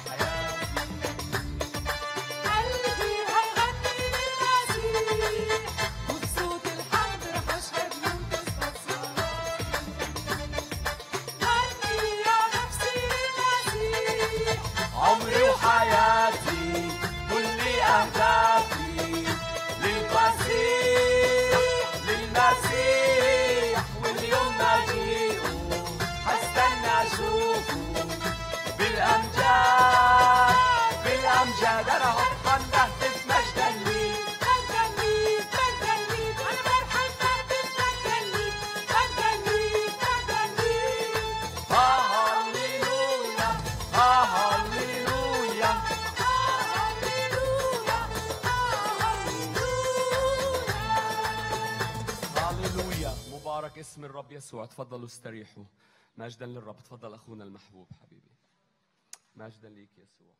B: للرب يسوع تفضلوا استريحوا مجدا للرب تفضل اخونا المحبوب حبيبي مجدا ليك يسوع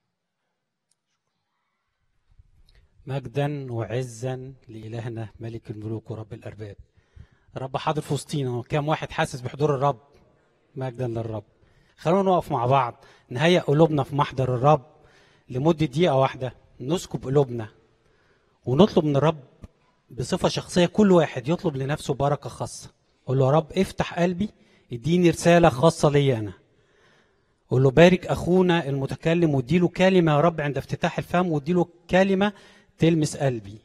A: مجدا وعزا لإلهنا ملك الملوك ورب الأرباب رب حاضر في وسطينا كام واحد حاسس بحضور الرب مجدا للرب خلونا نقف مع بعض نهيئ قلوبنا في محضر الرب لمدة دقيقة واحدة نسكب قلوبنا ونطلب من الرب بصفة شخصية كل واحد يطلب لنفسه بركة خاصة قول له يا رب افتح قلبي اديني رسالة خاصة لي أنا قول له بارك أخونا المتكلم واديله كلمة يا رب عند افتتاح الفم واديله كلمة تلمس قلبي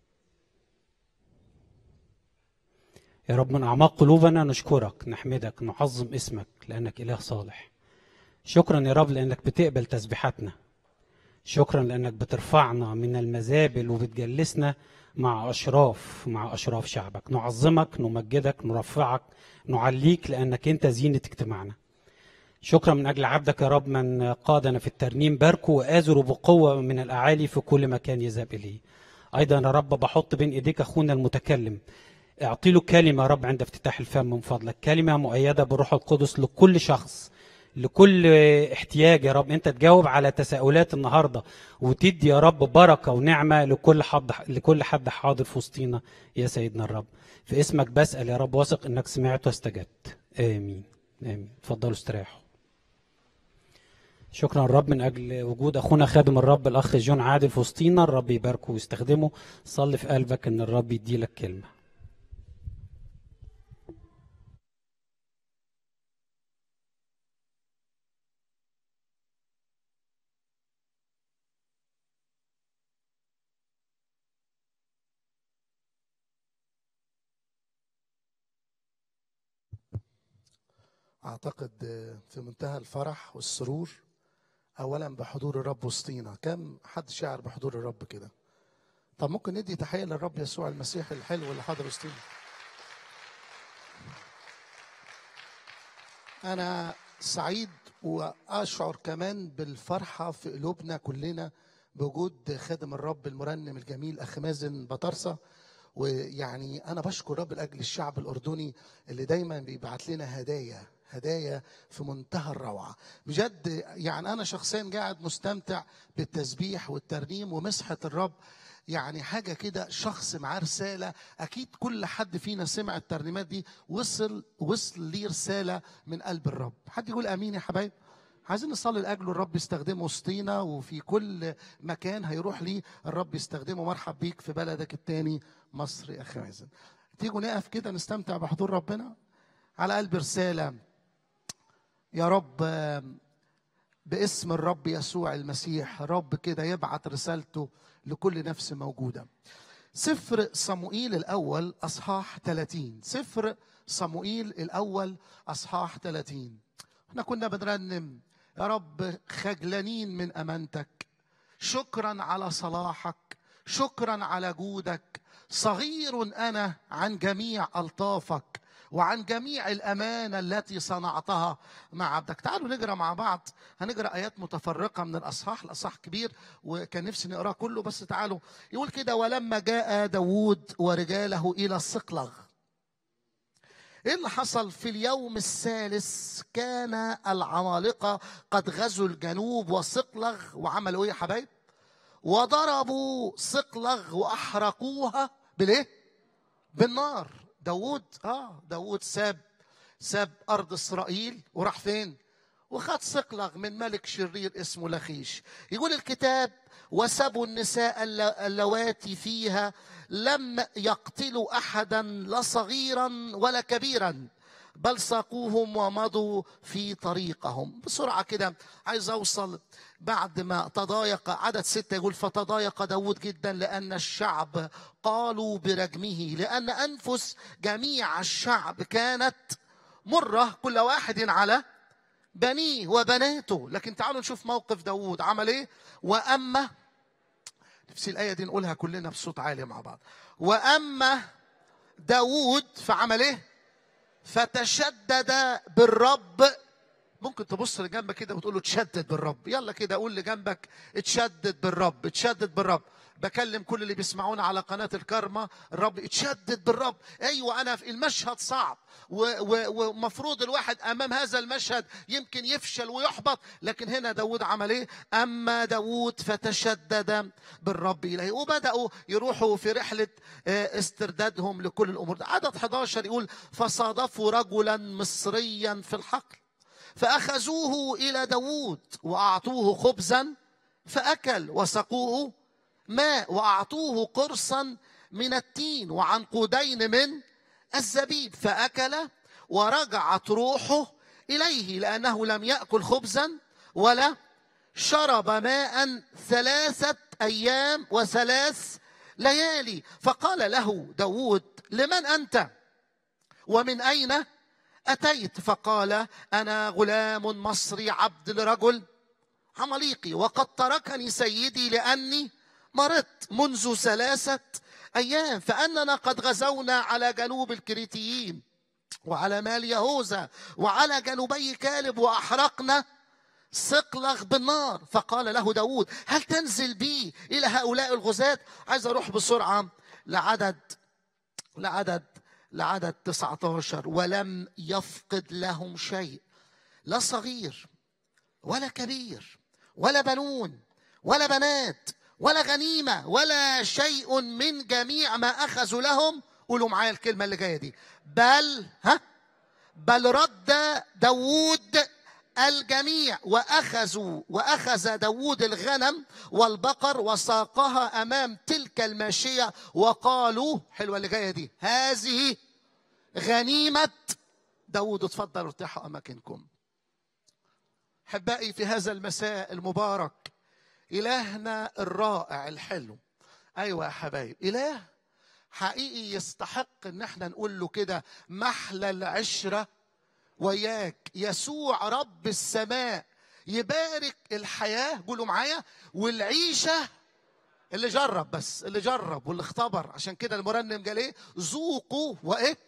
A: يا رب من أعماق قلوبنا نشكرك نحمدك نعظم اسمك لأنك إله صالح شكرا يا رب لأنك بتقبل تسبيحاتنا شكرا لأنك بترفعنا من المزابل وبتجلسنا مع أشراف مع أشراف شعبك نعظمك نمجدك نرفعك نعليك لأنك أنت زينة اجتماعنا شكرا من أجل عبدك يا رب من قادنا في الترنيم باركه وآزره بقوة من الأعالي في كل مكان يذهب إليه أيضا يا رب بحط بين إيديك أخونا المتكلم اعطي له كلمة يا رب عند افتتاح الفم من فضلك كلمة مؤيدة بالروح القدس لكل شخص لكل احتياج يا رب انت تجاوب على تساؤلات النهارده وتدي يا رب بركه ونعمه لكل حد لكل حد حاضر في وسطينا يا سيدنا الرب في اسمك بسال يا رب واثق انك سمعت واستجبت امين امين اتفضلوا استريحوا شكرا الرب من اجل وجود اخونا خادم الرب الاخ جون عادل في وسطينا الرب يباركه ويستخدمه صلي في قلبك ان الرب يدي لك كلمه
E: أعتقد في منتهى الفرح والسرور أولا بحضور الرب وسطينا كم حد شعر بحضور الرب كده طب ممكن ندي تحية للرب يسوع المسيح الحلو اللي حاضر وسطينا أنا سعيد وأشعر كمان بالفرحة في قلوبنا كلنا بوجود خادم الرب المرنم الجميل أخ مازن بطرسة ويعني أنا بشكر الرب لأجل الشعب الأردني اللي دايما بيبعت لنا هدايا هدايا في منتهى الروعة بجد يعني أنا شخصيا قاعد مستمتع بالتسبيح والترنيم ومسحة الرب يعني حاجة كده شخص معاه رسالة أكيد كل حد فينا سمع الترنيمات دي وصل وصل ليه رسالة من قلب الرب حد يقول أمين يا حبايب عايزين نصلي لاجله الرب يستخدمه وسطينا وفي كل مكان هيروح ليه الرب يستخدمه مرحب بيك في بلدك التاني مصر يا اخي مازن تيجوا نقف كده نستمتع بحضور ربنا على قلب رساله يا رب باسم الرب يسوع المسيح رب كده يبعت رسالته لكل نفس موجوده سفر صموئيل الاول اصحاح 30 سفر صموئيل الاول اصحاح 30 احنا كنا بنرنم يا رب خجلانين من امانتك شكرا على صلاحك شكرا على جودك صغير انا عن جميع الطافك وعن جميع الامانه التي صنعتها مع عبدك تعالوا نقرا مع بعض هنقرا ايات متفرقه من الاصحاح الاصحاح كبير وكان نفسي نقراه كله بس تعالوا يقول كده ولما جاء داوود ورجاله الى الصقلغ ايه اللي حصل في اليوم الثالث كان العمالقه قد غزوا الجنوب وصقلغ وعملوا ايه يا حبايب وضربوا صقلغ واحرقوها بالايه بالنار داوود اه داوود ساب ساب ارض اسرائيل وراح فين وخد صقلغ من ملك شرير اسمه لخيش يقول الكتاب وسبوا النساء الل- اللواتي فيها لم يقتلوا احدا لا صغيرا ولا كبيرا بل ساقوهم ومضوا في طريقهم بسرعة كده عايز أوصل بعد ما تضايق عدد ستة يقول فتضايق داود جدا لأن الشعب قالوا برجمه لأن أنفس جميع الشعب كانت مرة كل واحد على بنيه وبناته لكن تعالوا نشوف موقف داود عمل ايه واما نفسي الايه دي نقولها كلنا بصوت عالي مع بعض واما داود فعمل ايه فتشدد بالرب ممكن تبص لجنبك كده وتقول له تشدد بالرب يلا كده قول لجنبك اتشدد بالرب اتشدد بالرب بكلم كل اللي بيسمعونا على قناة الكرمة الرب اتشدد بالرب ايوه انا في المشهد صعب و- و- ومفروض الواحد امام هذا المشهد يمكن يفشل ويحبط لكن هنا داود عمل ايه اما داود فتشدد بالرب اليه وبداوا يروحوا في رحله آه، استردادهم لكل الامور عدد 11 يقول فصادفوا رجلا مصريا في الحقل فأخذوه إلى داود وأعطوه خبزا فأكل وسقوه ماء وأعطوه قرصا من التين وعنقودين من الزبيب فأكل ورجعت روحه إليه لأنه لم يأكل خبزا ولا شرب ماء ثلاثة أيام وثلاث ليالي فقال له داود لمن أنت ومن أين أتيت فقال أنا غلام مصري عبد لرجل عمليقي وقد تركني سيدي لأني مرضت منذ ثلاثة أيام فأننا قد غزونا على جنوب الكريتيين وعلى مال يهوذا وعلى جنوبي كالب وأحرقنا صقلغ بالنار فقال له داود هل تنزل بي إلى هؤلاء الغزاة عايز أروح بسرعة لعدد لعدد لعدد 19 ولم يفقد لهم شيء لا صغير ولا كبير ولا بنون ولا بنات ولا غنيمة ولا شيء من جميع ما أخذوا لهم قولوا معايا الكلمة اللي جاية دي بل ها بل رد داود الجميع وأخذوا وأخذ داود الغنم والبقر وساقها أمام تلك الماشية وقالوا حلوة اللي جاية دي هذه غنيمة داود اتفضلوا ارتاحوا أماكنكم أحبائي في هذا المساء المبارك إلهنا الرائع الحلو أيوة يا حبايب إله حقيقي يستحق إن احنا نقول له كده محلى العشرة وياك يسوع رب السماء يبارك الحياة قولوا معايا والعيشة اللي جرب بس اللي جرب واللي اختبر عشان كده المرنم قال ايه ذوقوا وايه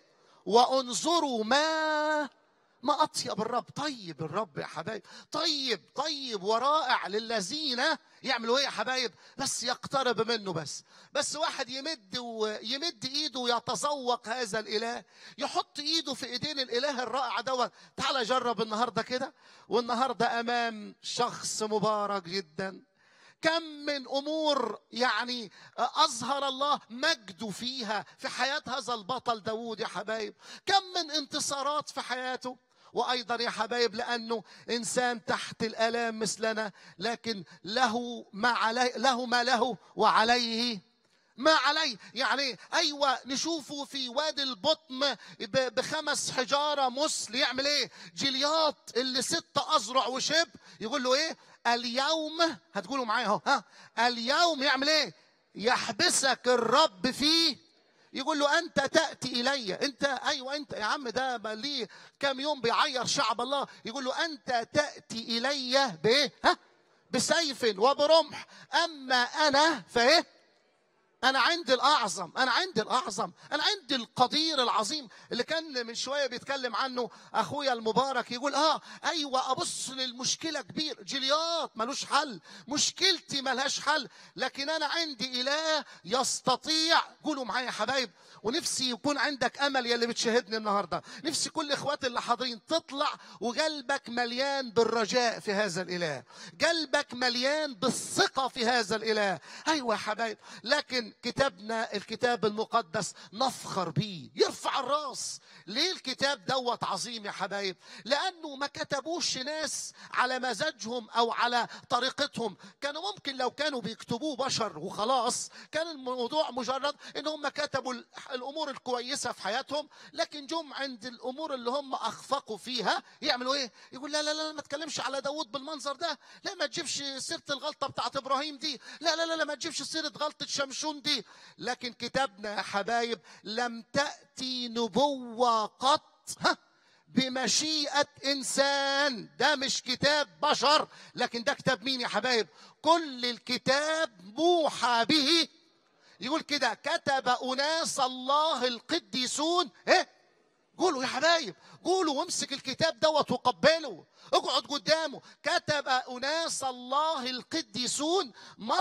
E: وانظروا ما ما اطيب الرب طيب الرب يا حبايب طيب طيب ورائع للذين يعملوا ايه يا حبايب بس يقترب منه بس بس واحد يمد ويمد ايده ويتذوق هذا الاله يحط ايده في ايدين الاله الرائع دوت تعال جرب النهارده كده والنهارده امام شخص مبارك جدا كم من امور يعني اظهر الله مجده فيها في حياه هذا البطل داوود يا حبايب كم من انتصارات في حياته وايضا يا حبايب لانه انسان تحت الالام مثلنا لكن له ما عليه له ما له وعليه ما عليه يعني ايوه نشوفه في وادي البطم ب- بخمس حجاره مسل يعمل ايه جلياط اللي ست اذرع وشب يقول له ايه اليوم هتقولوا معايا اهو ها اليوم يعمل ايه يحبسك الرب فيه يقول له انت تاتي الي انت ايوه انت يا عم ده بقى ليه كام يوم بيعير شعب الله يقول له انت تاتي الي بايه ها بسيف وبرمح اما انا فايه انا عندي الاعظم انا عندي الاعظم انا عندي القدير العظيم اللي كان من شويه بيتكلم عنه اخويا المبارك يقول اه ايوه ابص للمشكله كبير جليات ملوش حل مشكلتي ملهاش حل لكن انا عندي اله يستطيع قولوا معايا يا حبايب ونفسي يكون عندك امل يا اللي بتشاهدني النهارده نفسي كل اخواتي اللي حاضرين تطلع وقلبك مليان بالرجاء في هذا الاله قلبك مليان بالثقه في هذا الاله ايوه يا حبايب لكن كتابنا الكتاب المقدس نفخر بيه يرفع الراس ليه الكتاب دوت عظيم يا حبايب لانه ما كتبوش ناس على مزاجهم او على طريقتهم كانوا ممكن لو كانوا بيكتبوه بشر وخلاص كان الموضوع مجرد ان هم كتبوا ال- الامور الكويسه في حياتهم لكن جم عند الامور اللي هم اخفقوا فيها يعملوا ايه يقول لا لا لا ما تكلمش على داود بالمنظر ده لا ما تجيبش سيره الغلطه بتاعت ابراهيم دي لا لا لا, لا ما تجيبش سيره غلطه شمشون دي لكن كتابنا يا حبايب لم تاتي نبوه قط ها بمشيئة إنسان ده مش كتاب بشر لكن ده كتاب مين يا حبايب كل الكتاب موحى به يقول كده كتب أناس الله القديسون إيه قولوا يا حبايب قولوا وامسك الكتاب دوت وقبله اقعد قدامه كتب اناس الله القديسون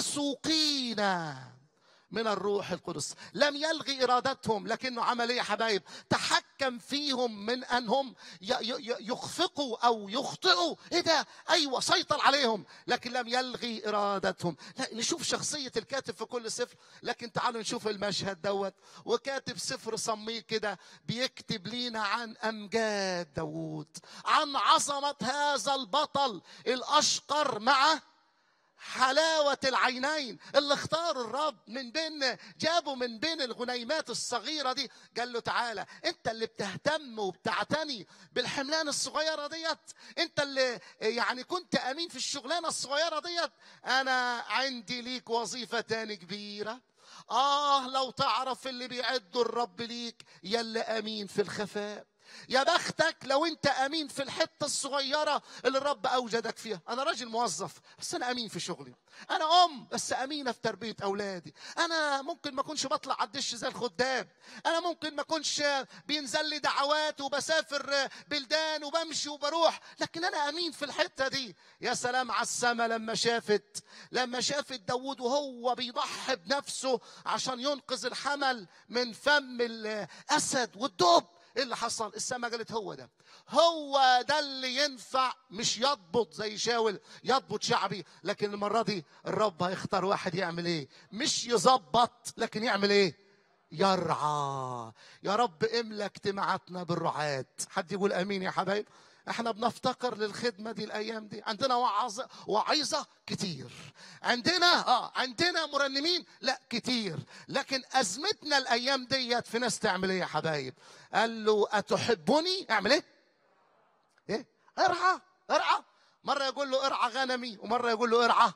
E: مسوقين من الروح القدس لم يلغي ارادتهم لكنه عمل ايه يا حبايب تحكم فيهم من انهم ي- ي- ي- يخفقوا او يخطئوا ايه ده ايوه سيطر عليهم لكن لم يلغي ارادتهم لا نشوف شخصيه الكاتب في كل سفر لكن تعالوا نشوف المشهد دوت وكاتب سفر صميل كده بيكتب لينا عن امجاد داوود عن عظمه هذا البطل الاشقر مع حلاوة العينين اللي اختار الرب من بين جابوا من بين الغنيمات الصغيرة دي قال له تعالى انت اللي بتهتم وبتعتني بالحملان الصغيرة ديت انت اللي يعني كنت امين في الشغلانة الصغيرة ديت انا عندي ليك وظيفة تاني كبيرة اه لو تعرف اللي بيعده الرب ليك يلي امين في الخفاء يا بختك لو انت امين في الحته الصغيره اللي الرب اوجدك فيها انا راجل موظف بس انا امين في شغلي انا ام بس امينه في تربيه اولادي انا ممكن ما اكونش بطلع على الدش زي الخدام انا ممكن ما اكونش بينزل لي دعوات وبسافر بلدان وبمشي وبروح لكن انا امين في الحته دي يا سلام على السما لما شافت لما شافت داوود وهو بيضحي بنفسه عشان ينقذ الحمل من فم الاسد والدب ايه اللي حصل السما قالت هو ده هو ده اللي ينفع مش يضبط زي شاول يضبط شعبي لكن المره دي الرب هيختار واحد يعمل ايه مش يظبط لكن يعمل ايه يرعى يا رب املى اجتماعاتنا بالرعاة حد يقول امين يا حبايب احنا بنفتقر للخدمه دي الايام دي عندنا وعظ وعظه كتير عندنا اه عندنا مرنمين لا كتير لكن ازمتنا الايام ديت في ناس تعمل ايه يا حبايب قال له اتحبني اعمل ايه ايه ارعى ارعى مره يقول له ارعى غنمي ومره يقول له ارعى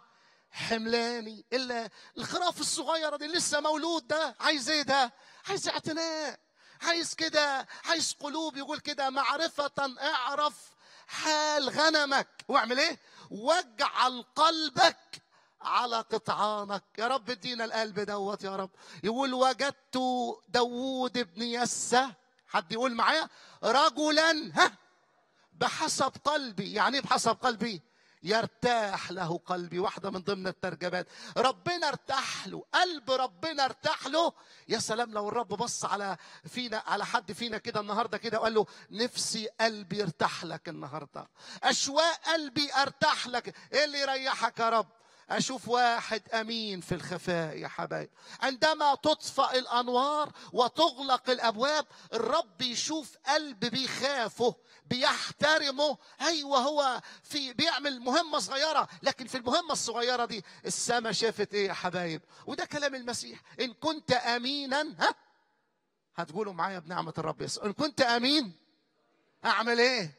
E: حملاني الا الخراف الصغيره دي لسه مولود ده عايز ايه ده عايز اعتناء عايز كده عايز قلوب يقول كده معرفة اعرف حال غنمك واعمل ايه واجعل قلبك على قطعانك يا رب ادينا القلب دوت يا رب يقول وجدت داوود ابن يسة حد يقول معايا رجلا ها بحسب قلبي يعني ايه بحسب قلبي يرتاح له قلبي واحدة من ضمن الترجمات ربنا ارتاح له قلب ربنا ارتاح له يا سلام لو الرب بص على فينا على حد فينا كده النهارده كده وقال له نفسي قلبي يرتاح لك النهارده اشواق قلبي ارتاح لك ايه اللي يريحك يا رب اشوف واحد امين في الخفاء يا حبايب عندما تطفأ الانوار وتغلق الابواب الرب يشوف قلب بيخافه بيحترمه ايوه هو في بيعمل مهمه صغيره لكن في المهمه الصغيره دي السما شافت ايه يا حبايب وده كلام المسيح ان كنت امينا ها هتقولوا معايا بنعمه الرب يسوع ان كنت امين اعمل ايه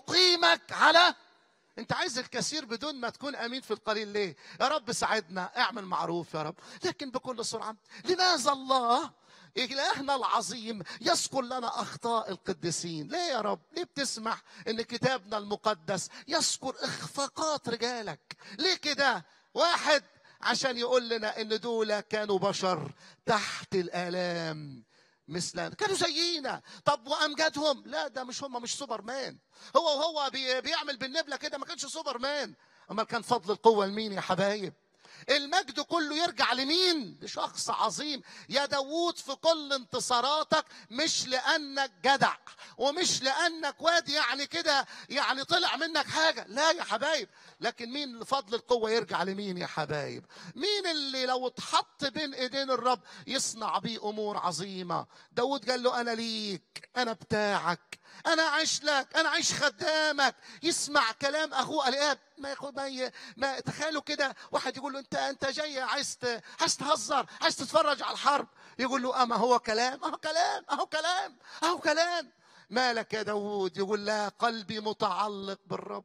E: اقيمك على انت عايز الكثير بدون ما تكون امين في القليل ليه يا رب ساعدنا اعمل معروف يا رب لكن بكل سرعه لماذا الله إلهنا العظيم يذكر لنا أخطاء القديسين ليه يا رب ليه بتسمح أن كتابنا المقدس يذكر إخفاقات رجالك ليه كده واحد عشان يقول لنا ان دول كانوا بشر تحت الالام مثلنا كانوا زينا طب وامجادهم لا ده مش هم مش سوبر مان هو وهو بي بيعمل بالنبله كده ما كانش سوبر مان امال كان فضل القوه لمين يا حبايب المجد كله يرجع لمين لشخص عظيم يا داوود في كل انتصاراتك مش لانك جدع ومش لانك واد يعني كده يعني طلع منك حاجه لا يا حبايب لكن مين فضل القوه يرجع لمين يا حبايب مين اللي لو اتحط بين ايدين الرب يصنع بيه امور عظيمه داوود قال له انا ليك انا بتاعك انا عايش لك انا عايش خدامك يسمع كلام اخوه الاب ما ياخد ما, ي... ما تخيلوا كده واحد يقول له انت انت جاي عايز ت... عايز تهزر عايز تتفرج على الحرب يقول له اما هو كلام اهو كلام اهو كلام اهو كلام مالك يا داوود يقول لا قلبي متعلق بالرب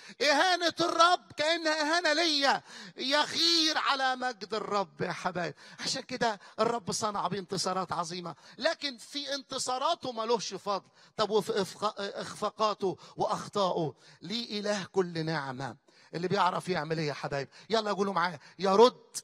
E: إهانة الرب كأنها إهانة ليا يغير على مجد الرب يا حبايب عشان كده الرب صنع بيه انتصارات عظيمة لكن في انتصاراته ملوش فضل طب وفي إخفاقاته وأخطائه ليه إله كل نعمة اللي بيعرف يعمل ايه يا حبايب يلا قولوا معايا يرد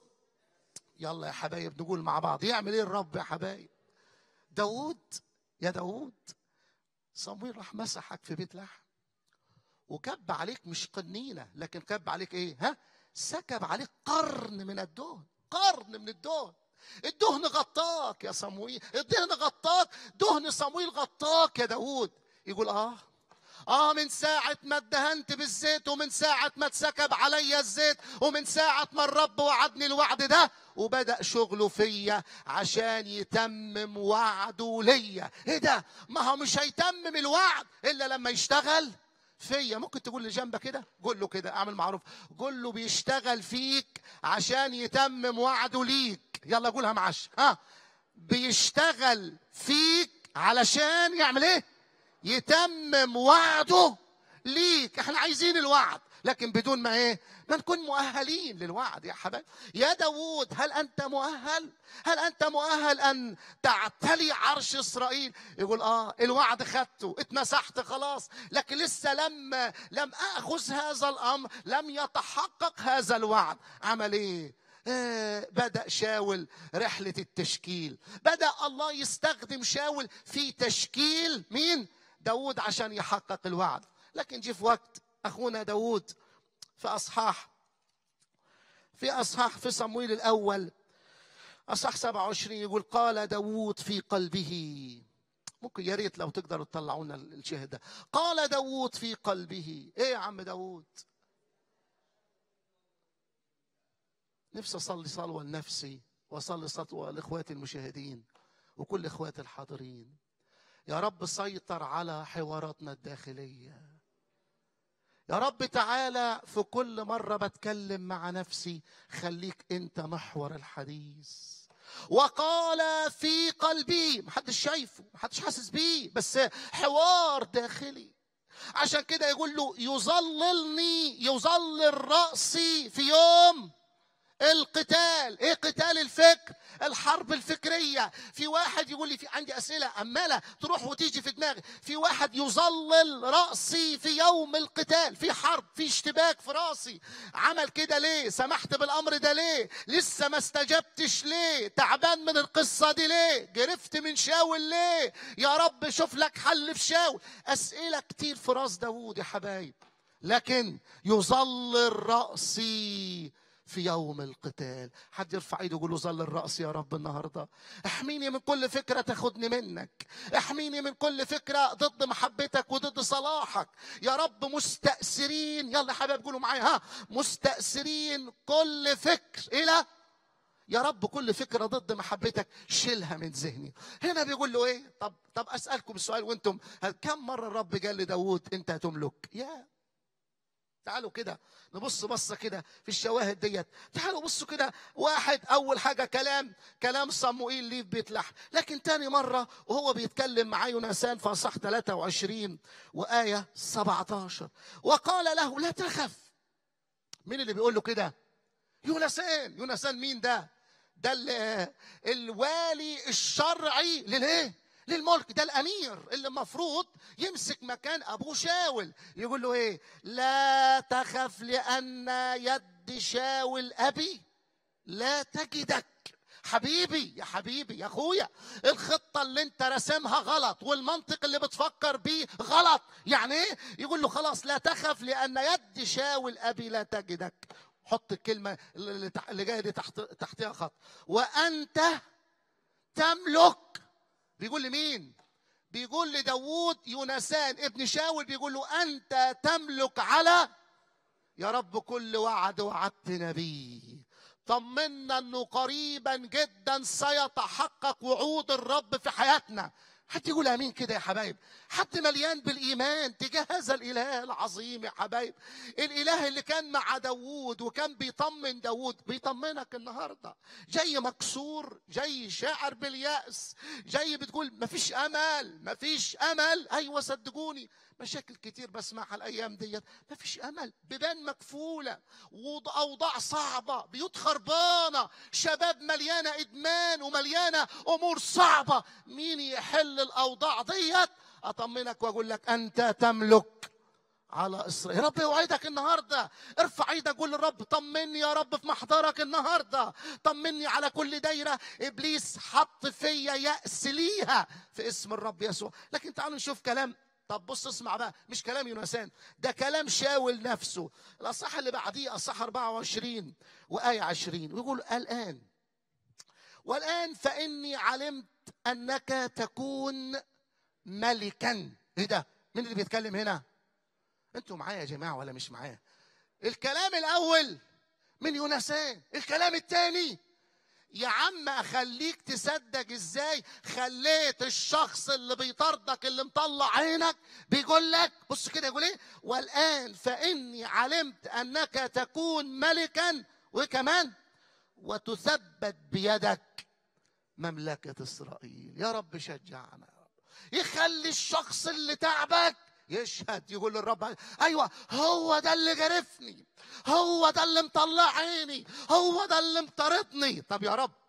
E: يلا يا حبايب نقول مع بعض يعمل ايه الرب يا حبايب داوود يا داوود صمويل راح مسحك في بيت لحم وكب عليك مش قنينه لكن كب عليك ايه ها سكب عليك قرن من الدهن قرن من الدهن الدهن غطاك يا صمويل الدهن غطاك دهن صمويل غطاك يا داود يقول اه اه من ساعة ما ادهنت بالزيت ومن ساعة ما اتسكب عليا الزيت ومن ساعة ما الرب وعدني الوعد ده وبدأ شغله فيا عشان يتمم وعده ليا ايه ده ما هو مش هيتمم الوعد الا لما يشتغل فيا ممكن تقول اللي جنبك كده قول له كده اعمل معروف قول له بيشتغل فيك عشان يتمم وعده ليك يلا قولها معاش ها بيشتغل فيك علشان يعمل ايه يتمم وعده ليك احنا عايزين الوعد لكن بدون ما ايه ما نكون مؤهلين للوعد يا حبايب يا داوود هل انت مؤهل هل انت مؤهل ان تعتلي عرش اسرائيل يقول اه الوعد خدته اتمسحت خلاص لكن لسه لم لم اخذ هذا الامر لم يتحقق هذا الوعد عمل ايه آه، بدأ شاول رحلة التشكيل بدأ الله يستخدم شاول في تشكيل مين داود عشان يحقق الوعد لكن جه في وقت أخونا داود في أصحاح في أصحاح في صمويل الأول أصحاح 27 يقول قال داود في قلبه ممكن يا ريت لو تقدروا تطلعوا لنا الشاهد ده قال داود في قلبه ايه يا عم داود نفسي اصلي صلوه لنفسي واصلي صلوه لاخواتي المشاهدين وكل اخواتي الحاضرين يا رب سيطر على حواراتنا الداخليه يا رب تعالى في كل مره بتكلم مع نفسي خليك انت محور الحديث وقال في قلبي محدش شايفه محدش حاسس بيه بس حوار داخلي عشان كده يقول له يظللني يظلل رأسي في يوم القتال ايه قتال الفكر الحرب الفكرية في واحد يقول لي في عندي أسئلة عمالة تروح وتيجي في دماغي في واحد يظلل رأسي في يوم القتال في حرب في اشتباك في رأسي عمل كده ليه سمحت بالأمر ده ليه لسه ما استجبتش ليه تعبان من القصة دي ليه جرفت من شاول ليه يا رب شوف لك حل في شاول أسئلة كتير في راس داوود يا حبايب لكن يظلل رأسي في يوم القتال حد يرفع ايده يقول له ظل الرأس يا رب النهارده احميني من كل فكره تاخدني منك احميني من كل فكره ضد محبتك وضد صلاحك يا رب مستأثرين يلا يا حبايب قولوا معايا ها مستأثرين كل فكر الى يا رب كل فكره ضد محبتك شيلها من ذهني هنا بيقول له ايه طب طب اسالكم السؤال وانتم هل كم مره الرب قال لداود انت هتملك يا تعالوا كده نبص بصه كده في الشواهد ديت تعالوا بصوا كده واحد اول حاجه كلام كلام صموئيل ليه في بيت لحم لكن تاني مره وهو بيتكلم مع يونسان في اصح 23 وايه 17 وقال له لا تخف مين اللي بيقول له كده يونسان يونسان مين ده ده ال- الوالي الشرعي للايه للملك ده الامير اللي المفروض يمسك مكان ابوه شاول يقول له ايه لا تخف لان يد شاول ابي لا تجدك حبيبي يا حبيبي يا اخويا الخطه اللي انت راسمها غلط والمنطق اللي بتفكر بيه غلط يعني ايه يقول له خلاص لا تخف لان يد شاول ابي لا تجدك حط الكلمه اللي تح- اللي جايه دي تحت تحتها خط وانت تملك بيقول لمين بيقول لداوود يونسان ابن شاول بيقول له انت تملك على يا رب كل وعد وعدتنا بيه طمنا انه قريبا جدا سيتحقق وعود الرب في حياتنا حد يقول امين كده يا حبايب حد مليان بالايمان تجاه هذا الاله العظيم يا حبايب الاله اللي كان مع داوود وكان بيطمن داوود بيطمنك النهارده جاي مكسور جاي شاعر بالياس جاي بتقول مفيش امل مفيش امل ايوه صدقوني مشاكل كتير بسمعها الايام ديت مفيش امل بيبان مكفوله وض- اوضاع صعبه بيوت خربانه شباب مليانه ادمان ومليانه امور صعبه مين يحل الاوضاع ديت اطمنك واقول لك انت تملك على اسرائيل رب يوعدك النهارده ارفع ايدك قول للرب طمني يا رب في محضرك النهارده طمني على كل دايره ابليس حط فيا ياس ليها في اسم الرب يسوع لكن تعالوا نشوف كلام طب بص اسمع بقى مش كلام يونسان ده كلام شاول نفسه الاصح اللي بعديه اصح 24 وايه 20 ويقول الان والان فاني علمت انك تكون ملكا ايه ده مين اللي بيتكلم هنا انتوا معايا يا جماعه ولا مش معايا الكلام الاول من يونسان الكلام الثاني يا عم اخليك تصدق ازاي خليت الشخص اللي بيطاردك اللي مطلع عينك بيقول لك بص كده يقول ايه والان فاني علمت انك تكون ملكا وكمان وتثبت بيدك مملكه اسرائيل يا رب شجعنا يا رب يخلي الشخص اللي تعبك يشهد يقول للرب ايوه هو ده اللي جرفني هو ده اللي مطلع عيني هو ده اللي مطاردني طب يا رب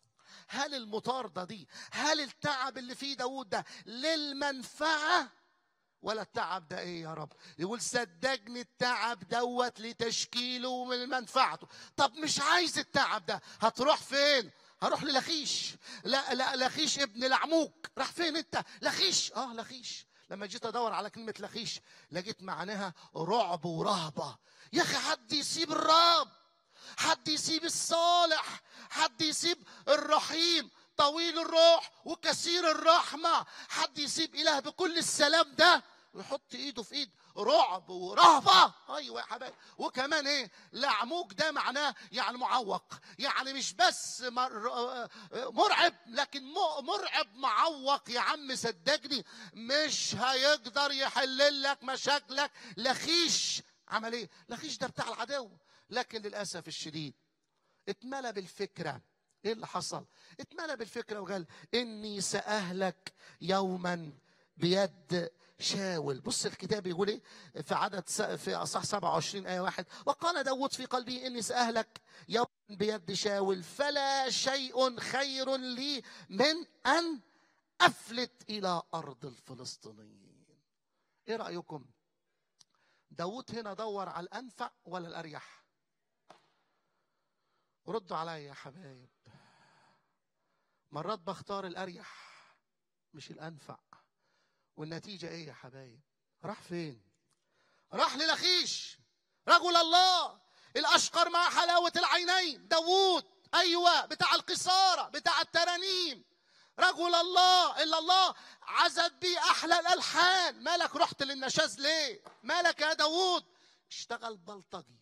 E: هل المطاردة دي هل التعب اللي فيه داود ده للمنفعة ولا التعب ده ايه يا رب يقول صدقني التعب دوت لتشكيله ومن منفعته طب مش عايز التعب ده هتروح فين هروح للخيش لا لا لخيش ابن العموك راح فين انت لخيش اه لخيش لما جيت ادور على كلمه لخيش لقيت معناها رعب ورهبه يا اخي حد يسيب الرب حد يسيب الصالح حد يسيب الرحيم طويل الروح وكثير الرحمه حد يسيب اله بكل السلام ده ويحط ايده في ايد رعب ورهبه ايوه يا حبايبي وكمان ايه لعموك ده معناه يعني معوق يعني مش بس مر- مرعب لكن م- مرعب معوق يا عم صدقني مش هيقدر يحل لك مشاكلك لخيش عمل ايه لخيش ده بتاع العدو لكن للاسف الشديد اتملى بالفكره ايه اللي حصل اتملى بالفكره وقال اني ساهلك يوما بيد شاول بص الكتاب يقول ايه في عدد س... في اصح 27 ايه واحد وقال داود في قلبي اني ساهلك يوما بيد شاول فلا شيء خير لي من ان افلت الى ارض الفلسطينيين ايه رايكم داود هنا دور على الانفع ولا الاريح ردوا عليا يا حبايب مرات بختار الاريح مش الانفع والنتيجه ايه يا حبايب راح فين راح للخيش رجل الله الاشقر مع حلاوه العينين داوود ايوه بتاع القصاره بتاع الترانيم رجل الله الا الله عزت بيه احلى الالحان مالك رحت للنشاز ليه مالك يا داوود اشتغل بلطجي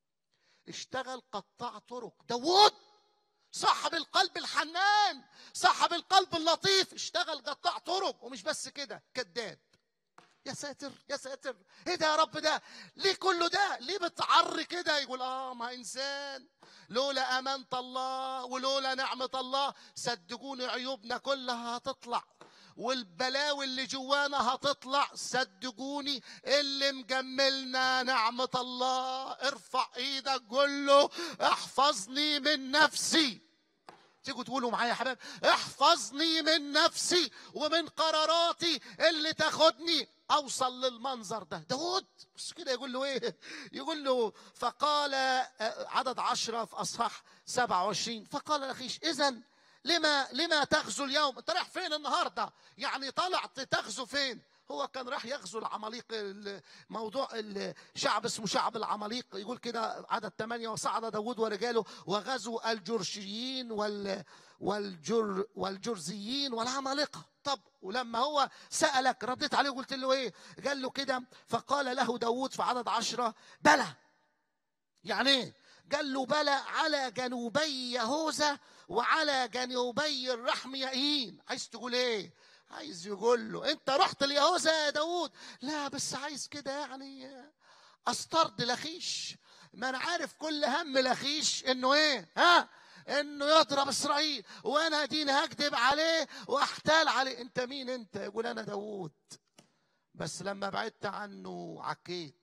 E: اشتغل قطاع طرق داوود صاحب القلب الحنان صاحب القلب اللطيف اشتغل قطاع طرق ومش بس كده كذاب يا ساتر يا ساتر ايه ده يا رب ده ليه كله ده ليه بتعر كده يقول اه ما انسان لولا امانه الله ولولا نعمه الله صدقوني عيوبنا كلها هتطلع والبلاوي اللي جوانا هتطلع صدقوني اللي مجملنا نعمة الله ارفع ايدك قول له احفظني من نفسي تيجوا تقولوا معايا يا حبايب احفظني من نفسي ومن قراراتي اللي تاخدني اوصل للمنظر ده داود بص كده يقول له ايه يقول له فقال آه، عدد عشرة في اصحاح 27 فقال لاخيش اذا لما لما تغزو اليوم انت رايح فين النهارده يعني طلعت تغزو فين هو كان راح يغزو العماليق ال- موضوع الشعب اسمه شعب العماليق يقول كده عدد ثمانية وصعد داود ورجاله وغزوا الجرشيين وال والجر والجرزيين والعمالقة طب ولما هو سألك رديت عليه وقلت له ايه قال له كده فقال له داود في عدد عشرة بلى يعني ايه قال له بلى على جنوبي يهوذا وعلى جنوبي الرحميين عايز تقول ايه عايز يقول له انت رحت ليهوذا يا داود لا بس عايز كده يعني استرد لخيش ما انا عارف كل هم لخيش انه ايه ها انه يضرب اسرائيل وانا دين هكذب عليه واحتال عليه انت مين انت يقول انا داود بس لما بعدت عنه عكيت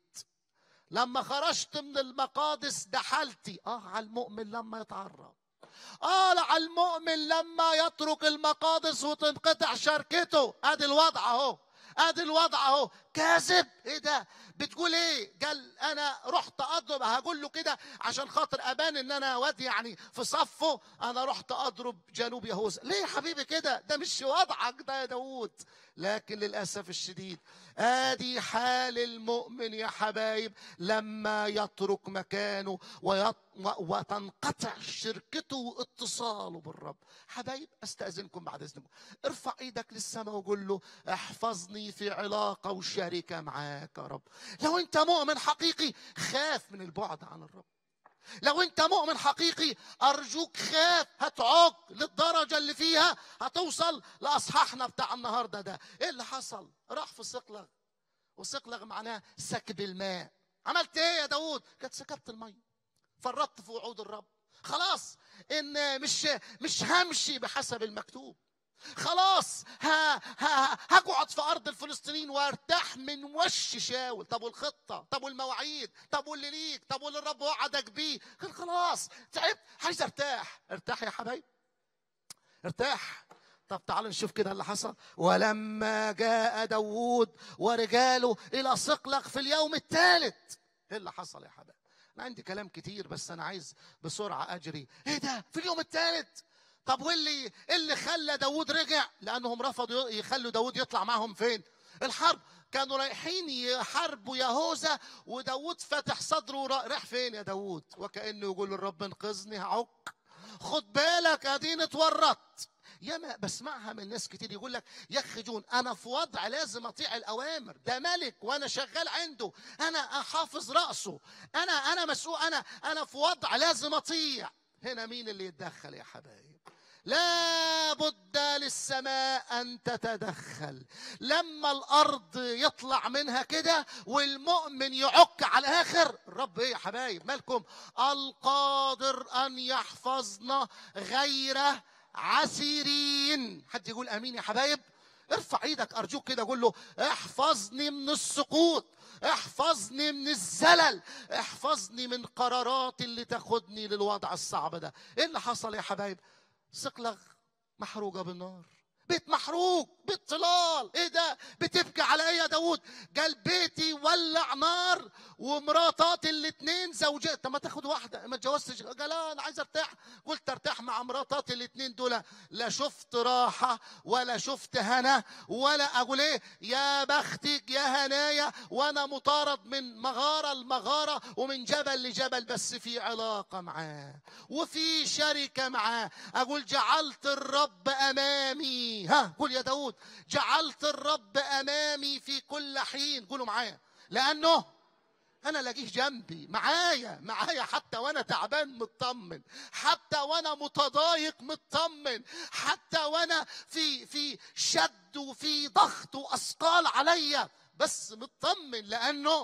E: لما خرجت من المقادس ده حالتي اه على المؤمن لما يتعرض اه على المؤمن لما يترك المقادس وتنقطع شركته ادي الوضع اهو ادي الوضع اهو كاذب ايه ده بتقول ايه قال انا رحت اضرب هقول له كده عشان خاطر ابان ان انا واد يعني في صفه انا رحت اضرب جنوب يهوذا ليه يا حبيبي كده ده مش وضعك ده يا داوود لكن للاسف الشديد ادي حال المؤمن يا حبايب لما يترك مكانه ويط... و- وتنقطع شركته واتصاله بالرب حبايب استاذنكم بعد اذنكم ارفع ايدك للسماء وقول له احفظني في علاقه وشركه معاك يا رب لو انت مؤمن حقيقي خاف من البعد عن الرب لو انت مؤمن حقيقي ارجوك خاف هتعوق للدرجه اللي فيها هتوصل لاصحاحنا بتاع النهارده ده ايه اللي حصل راح في صقلغ وصقلغ معناه سكب الماء عملت ايه يا داود كانت سكبت الميه فرطت في وعود الرب خلاص ان مش مش همشي بحسب المكتوب خلاص ها ها هقعد في ارض الفلسطينيين وارتاح من وش شاول طب والخطه طب والمواعيد طب واللي ليك طب واللي الرب وعدك بيه قال خلاص تعبت عايز ارتاح ارتاح يا حبايب ارتاح طب تعالوا نشوف كده اللي حصل ولما جاء داوود ورجاله الى صقلق في اليوم الثالث ايه اللي حصل يا حبايب انا عندي كلام كتير بس انا عايز بسرعه اجري ايه ده في اليوم الثالث طب واللي إيه اللي خلى داوود رجع لانهم رفضوا يخلوا داوود يطلع معهم فين الحرب كانوا رايحين يحاربوا يهوذا وداوود فاتح صدره ورا- رايح فين يا داوود وكانه يقول للرب انقذني هعك خد بالك اديني اتورطت ياما بسمعها من ناس كتير يقول لك يا اخي جون انا في وضع لازم اطيع الاوامر ده ملك وانا شغال عنده انا احافظ راسه انا انا مسؤول انا انا في وضع لازم اطيع هنا مين اللي يتدخل يا حبايب لا بد للسماء ان تتدخل لما الارض يطلع منها كده والمؤمن يعك على الاخر الرب ايه يا حبايب مالكم القادر ان يحفظنا غير عسيرين حد يقول امين يا حبايب ارفع ايدك ارجوك كده قول له احفظني من السقوط احفظني من الزلل احفظني من قرارات اللي تاخدني للوضع الصعب ده ايه اللي حصل يا حبايب صقلغ محروقه بالنار بيت محروق بيت طلال ايه ده بتبكي على ايه يا داود قال بيتي ولع نار ومراتات الاتنين زوجات طب ما تاخد واحده ما اتجوزتش قال لا انا عايز ارتاح قلت ارتاح مع مراتات الاتنين دول لا شفت راحه ولا شفت هنا ولا اقول ايه يا بختك يا هنايا وانا مطارد من مغاره لمغاره ومن جبل لجبل بس في علاقه معاه وفي شركه معاه اقول جعلت الرب امامي ها قول يا داود جعلت الرب امامي في كل حين قولوا معايا لانه انا لاقيه جنبي معايا معايا حتى وانا تعبان مطمن حتى وانا متضايق مطمن حتى وانا في في شد وفي ضغط واثقال عليا بس مطمن لانه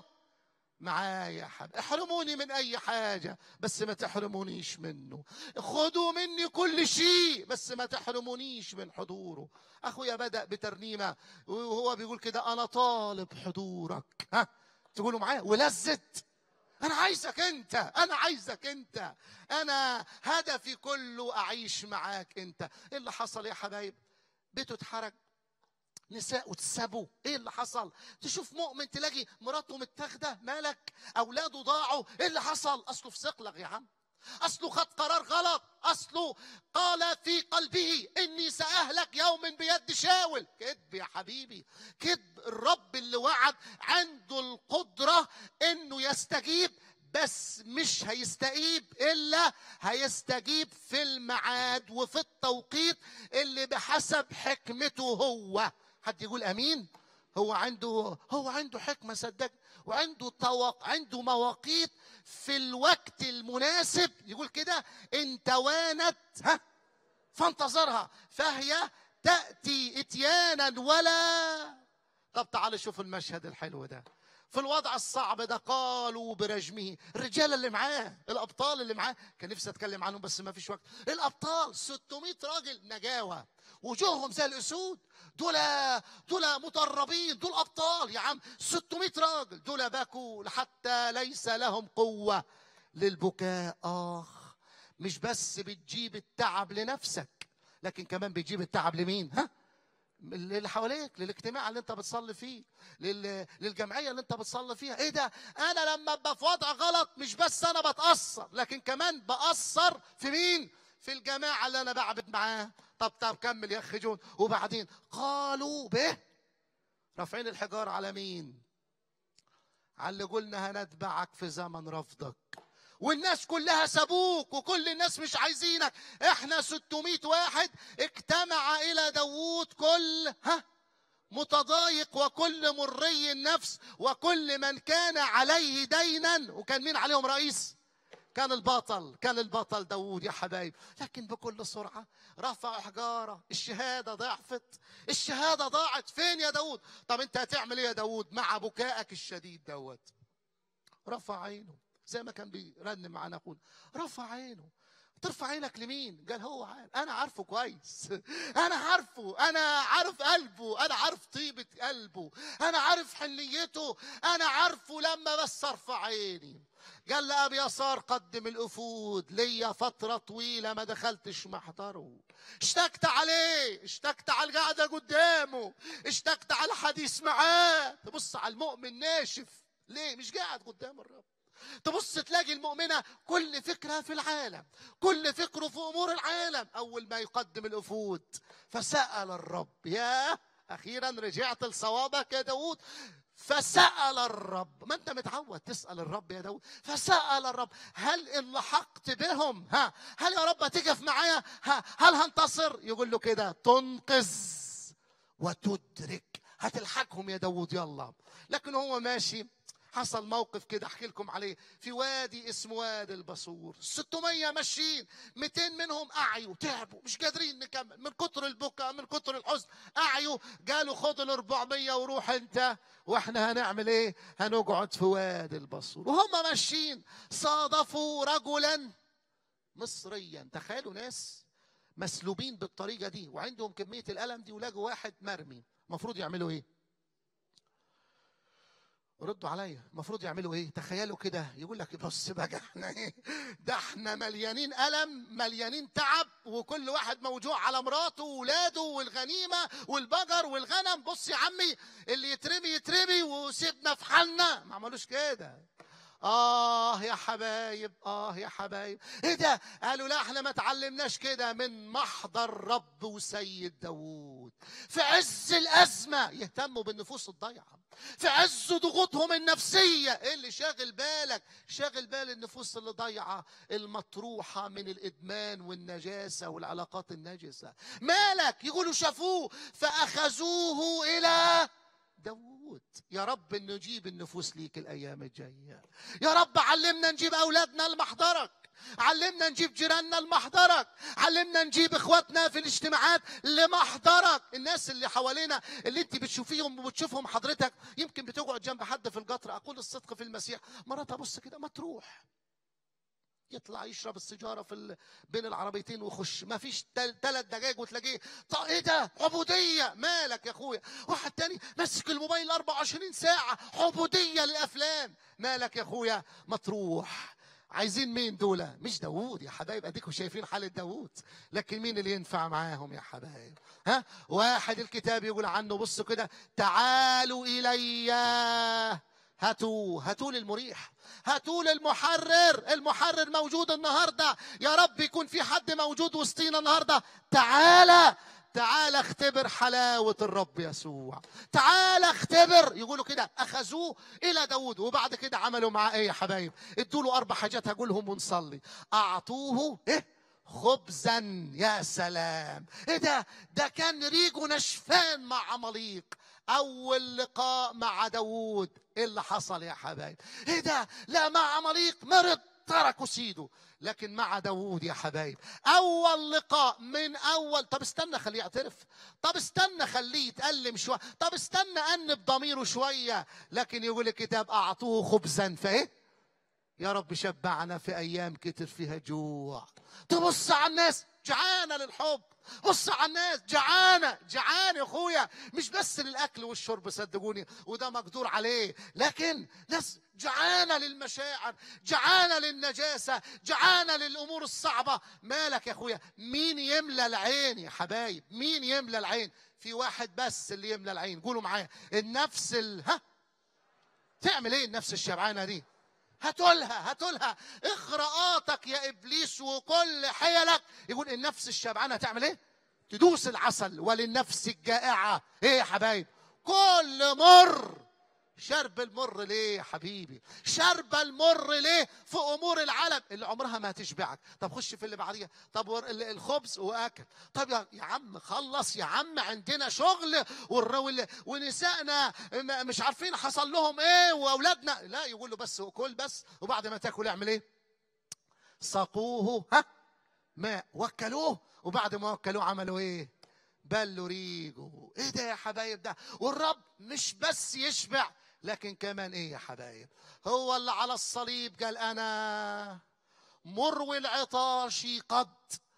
E: معايا حد احرموني من اي حاجه بس ما تحرمونيش منه خدوا مني كل شيء بس ما تحرمونيش من حضوره اخويا بدا بترنيمه وهو بيقول كده انا طالب حضورك ها تقولوا معايا ولذت انا عايزك انت انا عايزك انت انا هدفي كله اعيش معاك انت ايه اللي حصل يا حبايب بيته اتحرق نساء وتسابوا ايه اللي حصل تشوف مؤمن تلاقي مراته متاخده مالك اولاده ضاعوا ايه اللي حصل اصله في صقلغ يا عم اصله خد قرار غلط اصله قال في قلبه اني ساهلك يوما بيد شاول كذب يا حبيبي كذب الرب اللي وعد عنده القدره انه يستجيب بس مش هيستجيب الا هيستجيب في الميعاد وفي التوقيت اللي بحسب حكمته هو حد يقول امين هو عنده هو عنده حكمه صدق وعنده توق عنده مواقيت في الوقت المناسب يقول كده ان توانت ها فانتظرها فهي تاتي اتيانا ولا طب تعالوا شوفوا المشهد الحلو ده في الوضع الصعب ده قالوا برجمه الرجال اللي معاه الابطال اللي معاه كان نفسي اتكلم عنهم بس ما فيش وقت الابطال 600 راجل نجاوه وجوههم زي الاسود دول دول مدربين دول ابطال يا عم 600 راجل دول بكوا حتى ليس لهم قوه للبكاء اخ مش بس بتجيب التعب لنفسك لكن كمان بتجيب التعب لمين ها اللي حواليك للاجتماع اللي انت بتصلي فيه لل... للجمعيه اللي انت بتصلي فيها ايه ده انا لما ابقى في وضع غلط مش بس انا بتاثر لكن كمان باثر في مين في الجماعه اللي انا بعبد معاه طب طب كمل يا اخي جون وبعدين قالوا به رافعين الحجار على مين على اللي قلنا هنتبعك في زمن رفضك والناس كلها سابوك وكل الناس مش عايزينك احنا 600 واحد اجتمع الى داوود كل ها متضايق وكل مري النفس وكل من كان عليه دينا وكان مين عليهم رئيس كان البطل كان البطل داوود يا حبايب لكن بكل سرعة رفعوا حجارة الشهادة ضعفت الشهادة ضاعت فين يا داوود طب انت هتعمل ايه يا داوود مع بكائك الشديد دوت رفع عينه زي ما كان بيرنم معانا اخونا رفع عينه ترفع عينك لمين قال هو عارف انا عارفه كويس انا عارفه انا عارف قلبه انا عارف طيبة قلبه انا عارف حنيته انا عارفه لما بس ارفع عيني قال لأبي يسار قدم الأفود ليا فترة طويلة ما دخلتش محضره اشتكت عليه اشتكت على القعدة قدامه اشتكت على الحديث معاه تبص على المؤمن ناشف ليه مش قاعد قدام الرب تبص تلاقي المؤمنة كل فكرها في العالم كل فكره في أمور العالم أول ما يقدم الأفود فسأل الرب يا أخيرا رجعت لصوابك يا داود فسأل الرب ما أنت متعود تسأل الرب يا داود فسأل الرب هل إن لحقت بهم ها هل يا رب هتقف معايا ها هل هنتصر يقول له كده تنقذ وتدرك هتلحقهم يا داود يلا لكن هو ماشي حصل موقف كده احكي لكم عليه في وادي اسمه وادي البصور 600 ماشيين 200 منهم اعيوا تعبوا مش قادرين نكمل من كتر البكاء من كتر الحزن اعيوا قالوا خد ال 400 وروح انت واحنا هنعمل ايه هنقعد في وادي البصور وهم ماشيين صادفوا رجلا مصريا تخيلوا ناس مسلوبين بالطريقه دي وعندهم كميه الالم دي ولقوا واحد مرمي المفروض يعملوا ايه ردوا عليا المفروض يعملوا ايه تخيلوا كده يقول لك بص بقى احنا ايه ده احنا مليانين الم مليانين تعب وكل واحد موجوع على مراته واولاده والغنيمه والبقر والغنم بص يا عمي اللي يترمي يترمي وسيبنا في حالنا ما عملوش كده آه يا حبايب آه يا حبايب إيه ده؟ قالوا لا إحنا ما تعلمناش كده من محضر رب وسيد داوود في عز الأزمة يهتموا بالنفوس الضيعة في عز ضغوطهم النفسية إيه اللي شاغل بالك؟ شاغل بال النفوس اللي ضيعة المطروحة من الإدمان والنجاسة والعلاقات النجسة مالك؟ يقولوا شافوه فأخذوه إلى داوود يا رب نجيب النفوس ليك الايام الجايه يا رب علمنا نجيب اولادنا لمحضرك علمنا نجيب جيراننا لمحضرك علمنا نجيب اخواتنا في الاجتماعات لمحضرك الناس اللي حوالينا اللي انت بتشوفيهم وبتشوفهم حضرتك يمكن بتقعد جنب حد في القطر اقول الصدق في المسيح مرات ابص كده ما تروح يطلع يشرب السيجاره في ال... بين العربيتين ويخش ما فيش ثلاث دقايق وتلاقيه طب ايه ده عبوديه مالك يا اخويا واحد تاني ماسك الموبايل 24 ساعه عبوديه للافلام مالك يا اخويا ما تروح عايزين مين دول مش داوود يا حبايب اديكم شايفين حاله داوود لكن مين اللي ينفع معاهم يا حبايب ها واحد الكتاب يقول عنه بصوا كده تعالوا الي هاتوا هاتوا المريح هاتوا المحرر المحرر موجود النهارده يا رب يكون في حد موجود وسطينا النهارده تعالى تعال اختبر حلاوة الرب يسوع تعال اختبر يقولوا كده أخذوه إلى داود وبعد كده عملوا معاه إيه يا حبايب ادوا له أربع حاجات هقولهم ونصلي أعطوه إيه خبزا يا سلام ايه ده ده كان ريجو نشفان مع عماليق اول لقاء مع داوود ايه اللي حصل يا حبايب ايه ده لا مع عماليق مرض تركوا سيده لكن مع داوود يا حبايب اول لقاء من اول طب استنى خليه يعترف طب استنى خليه يتألم شويه طب استنى انب ضميره شويه لكن يقول الكتاب اعطوه خبزا فايه يا رب شبعنا في ايام كتر فيها جوع تبص على الناس جعانه للحب بص على الناس جعانه جعان يا اخويا مش بس للاكل والشرب صدقوني وده مقدور عليه لكن ناس جعانه للمشاعر جعانه للنجاسه جعانه للامور الصعبه مالك يا اخويا مين يملى العين يا حبايب مين يملى العين في واحد بس اللي يملى العين قولوا معايا النفس ال... ها تعمل ايه النفس الشبعانه دي هاتولها هاتولها اخراءاتك يا ابليس وكل حيلك يقول النفس الشبعانه تعمل ايه تدوس العسل وللنفس الجائعه ايه يا حبايب كل مر شرب المر ليه يا حبيبي شرب المر ليه في امور العالم اللي عمرها ما هتشبعك طب خش في اللي بعديها طب ور- ال- الخبز واكل طب يا, يا عم خلص يا عم عندنا شغل والر- وال- ونسائنا م- مش عارفين حصل لهم ايه واولادنا لا يقول له بس كل بس وبعد ما تاكل اعمل ايه سقوه ها ماء وكلوه وبعد ما وكلوه عملوا ايه بلوا ريقه ايه ده يا حبايب ده والرب مش بس يشبع لكن كمان ايه يا حبايب هو اللي على الصليب قال انا مروي العطاش قد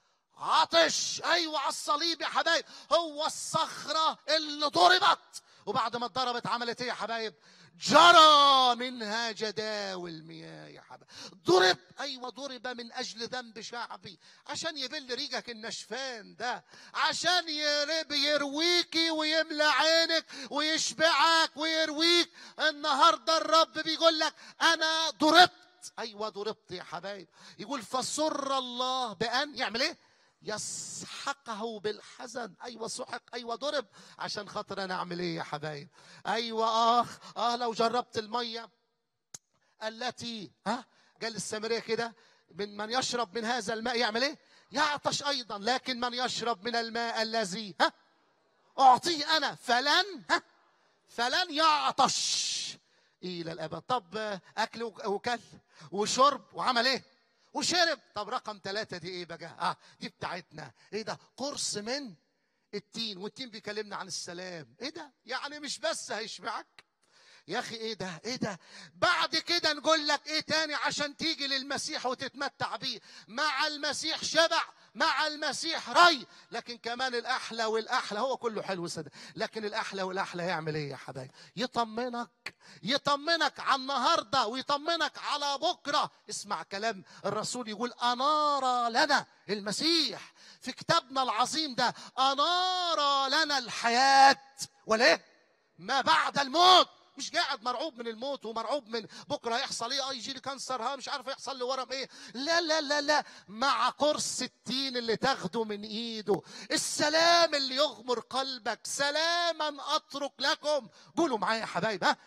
E: عطش ايوه على الصليب يا حبايب هو الصخره اللي ضربت وبعد ما اتضربت عملت ايه يا حبايب جرى منها جداول مياه يا حبايب ضرب ايوه ضرب من اجل ذنب شعبي عشان يبل ريقك النشفان ده عشان يرب يرويكي ويملى عينك ويشبعك ويرويك النهارده الرب بيقول لك انا ضربت ايوه ضربت يا حبايب يقول فسر الله بان يعمل ايه يسحقه بالحزن ايوه سحق ايوه ضرب عشان خاطر انا اعمل ايه يا حبايب ايوه اخ اه لو جربت الميه التي ها قال السامريه كده من من يشرب من هذا الماء يعمل ايه يعطش ايضا لكن من يشرب من الماء الذي ها اعطيه انا فلن ها فلن يعطش الى الابد طب آه، اكل وك- وكل وشرب وعمل ايه وشرب طب رقم ثلاثة دي ايه بقى اه دي بتاعتنا ايه ده قرص من التين والتين بيكلمنا عن السلام ايه ده يعني مش بس هيشبعك يا اخي ايه ده ايه ده بعد كده نقول لك ايه تاني عشان تيجي للمسيح وتتمتع بيه مع المسيح شبع مع المسيح ري لكن كمان الاحلى والاحلى هو كله حلو صدق لكن الاحلى والاحلى يعمل ايه يا حبايبي يطمنك يطمنك على النهارده ويطمنك على بكره اسمع كلام الرسول يقول انار لنا المسيح في كتابنا العظيم ده انار لنا الحياه وليه ما بعد الموت مش قاعد مرعوب من الموت ومرعوب من بكره هيحصل ايه اه يجي لي كانسر ها مش عارف يحصل لي ورم ايه لا لا لا لا مع قرص التين اللي تاخده من ايده السلام اللي يغمر قلبك سلاما اترك لكم قولوا معايا يا حبايب ها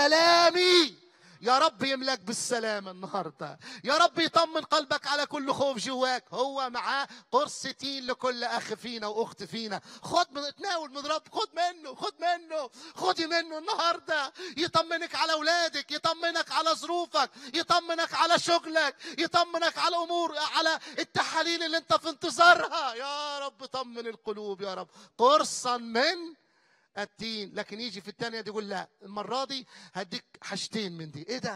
E: سلامي يا رب يملك بالسلام النهارده يا رب يطمن قلبك على كل خوف جواك هو معاه قرص تين لكل اخ فينا واخت فينا خد من تناول من رب خد منه خد منه خدي منه النهارده يطمنك على اولادك يطمنك على ظروفك يطمنك على شغلك يطمنك على امور على التحاليل اللي انت في انتظارها يا رب طمن القلوب يا رب قرصا من التين لكن يجي في الثانية دي يقول لا المرة دي هديك حاجتين من دي ايه ده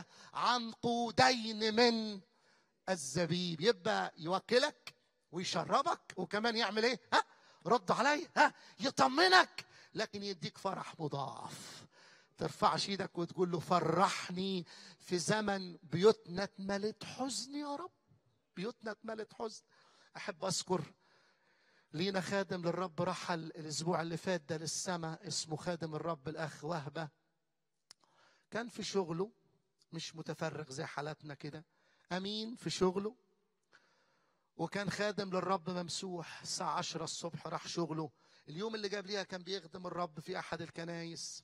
E: عنقودين من الزبيب يبقى يوكلك ويشربك وكمان يعمل ايه ها رد علي ها يطمنك لكن يديك فرح مضاعف ترفعش ايدك وتقول له فرحني في زمن بيوتنا اتملت حزن يا رب بيوتنا اتملت حزن احب اذكر لينا خادم للرب رحل الاسبوع اللي فات ده للسماء اسمه خادم الرب الاخ وهبه كان في شغله مش متفرغ زي حالاتنا كده امين في شغله وكان خادم للرب ممسوح الساعة عشرة الصبح راح شغله اليوم اللي جاب ليها كان بيخدم الرب في أحد الكنايس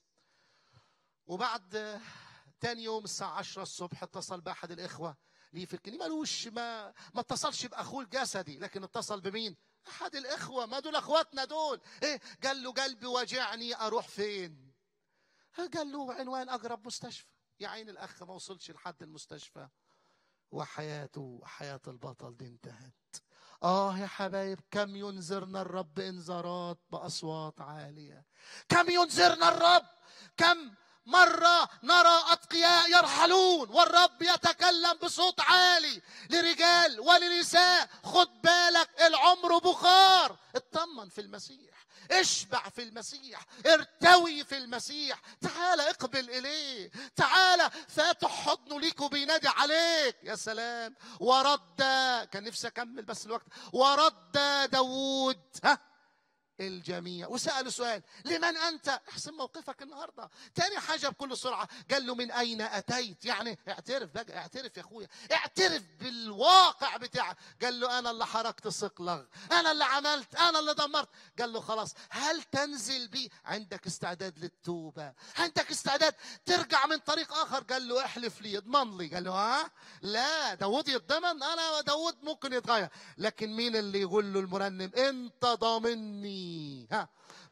E: وبعد تاني يوم الساعة عشرة الصبح اتصل بأحد الإخوة ليه في الكنيسة ملوش ما ما اتصلش بأخوه الجسدي لكن اتصل بمين؟ أحد الإخوة ما دول أخواتنا دول إيه قال له قلبي واجعني أروح فين؟ قال له عنوان أقرب مستشفى يا عين الأخ ما وصلش لحد المستشفى وحياته وحياة البطل دي انتهت آه يا حبايب كم ينذرنا الرب إنذارات بأصوات عالية كم ينذرنا الرب كم مرة نرى أتقياء يرحلون والرب يتكلم بصوت عالي لرجال ولنساء خد بالك العمر بخار اطمن في المسيح اشبع في المسيح ارتوي في المسيح تعال اقبل اليه تعال فاتح حضنه ليك وبينادي عليك يا سلام ورد كان نفسي اكمل بس الوقت ورد داوود ها الجميع وسأله سؤال لمن أنت احسن موقفك النهاردة تاني حاجة بكل سرعة قال له من أين أتيت يعني اعترف بقى اعترف يا أخويا اعترف بالواقع بتاعك قال له أنا اللي حركت صقلغ أنا اللي عملت أنا اللي دمرت قال له خلاص هل تنزل بي عندك استعداد للتوبة عندك استعداد ترجع من طريق آخر قال له احلف لي اضمن لي قال له ها لا داود يتضمن أنا داود ممكن يتغير لكن مين اللي يقول له المرنم انت ضامني ها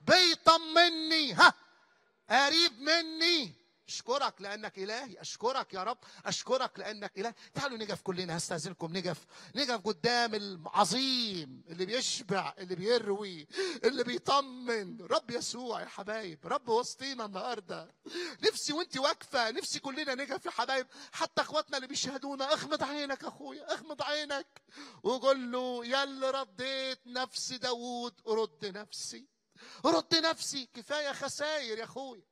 E: بيطمني ها قريب مني اشكرك لانك الهي اشكرك يا رب اشكرك لانك اله تعالوا نقف كلنا هستاذنكم نقف نقف قدام العظيم اللي بيشبع اللي بيروي اللي بيطمن رب يسوع يا حبايب رب وسطينا النهارده نفسي وانت واقفه نفسي كلنا نقف يا حبايب حتى اخواتنا اللي بيشهدونا اغمض عينك يا اخويا اغمض عينك وقول له يا اللي رديت نفس داوود رد نفسي رد نفسي كفايه خساير يا اخويا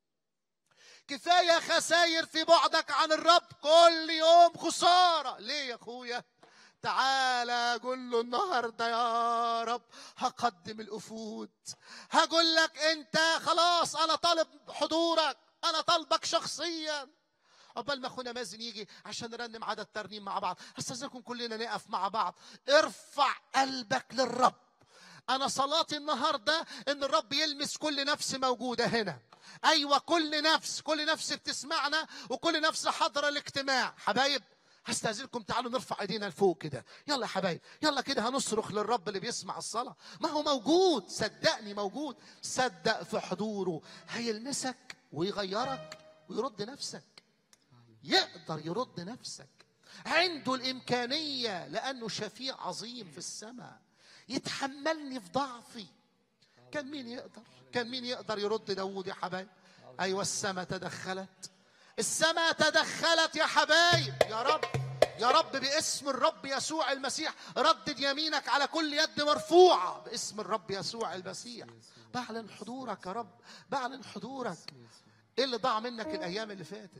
E: كفايه خساير في بعدك عن الرب كل يوم خساره ليه يا اخويا تعالى قول له النهارده يا رب هقدم الافود هقول لك انت خلاص انا طالب حضورك انا طالبك شخصيا عقبال ما اخونا مازن يجي عشان نرنم عدد ترنيم مع بعض استاذنكم كلنا نقف مع بعض ارفع قلبك للرب انا صلاتي النهارده ان الرب يلمس كل نفس موجوده هنا ايوه كل نفس كل نفس بتسمعنا وكل نفس حاضره الاجتماع حبايب هستاذنكم تعالوا نرفع ايدينا لفوق كده يلا يا حبايب يلا كده هنصرخ للرب اللي بيسمع الصلاه ما هو موجود صدقني موجود صدق في حضوره هيلمسك ويغيرك ويرد نفسك يقدر يرد نفسك عنده الامكانيه لانه شفيع عظيم في السماء يتحملني في ضعفي كان مين يقدر كان مين يقدر يرد داوود يا حبايب ايوه السماء تدخلت السماء تدخلت يا حبايب يا رب يا رب باسم الرب يسوع المسيح ردد يمينك على كل يد مرفوعة باسم الرب يسوع المسيح بعلن حضورك يا رب بعلن حضورك ايه اللي ضاع منك الايام اللي فاتت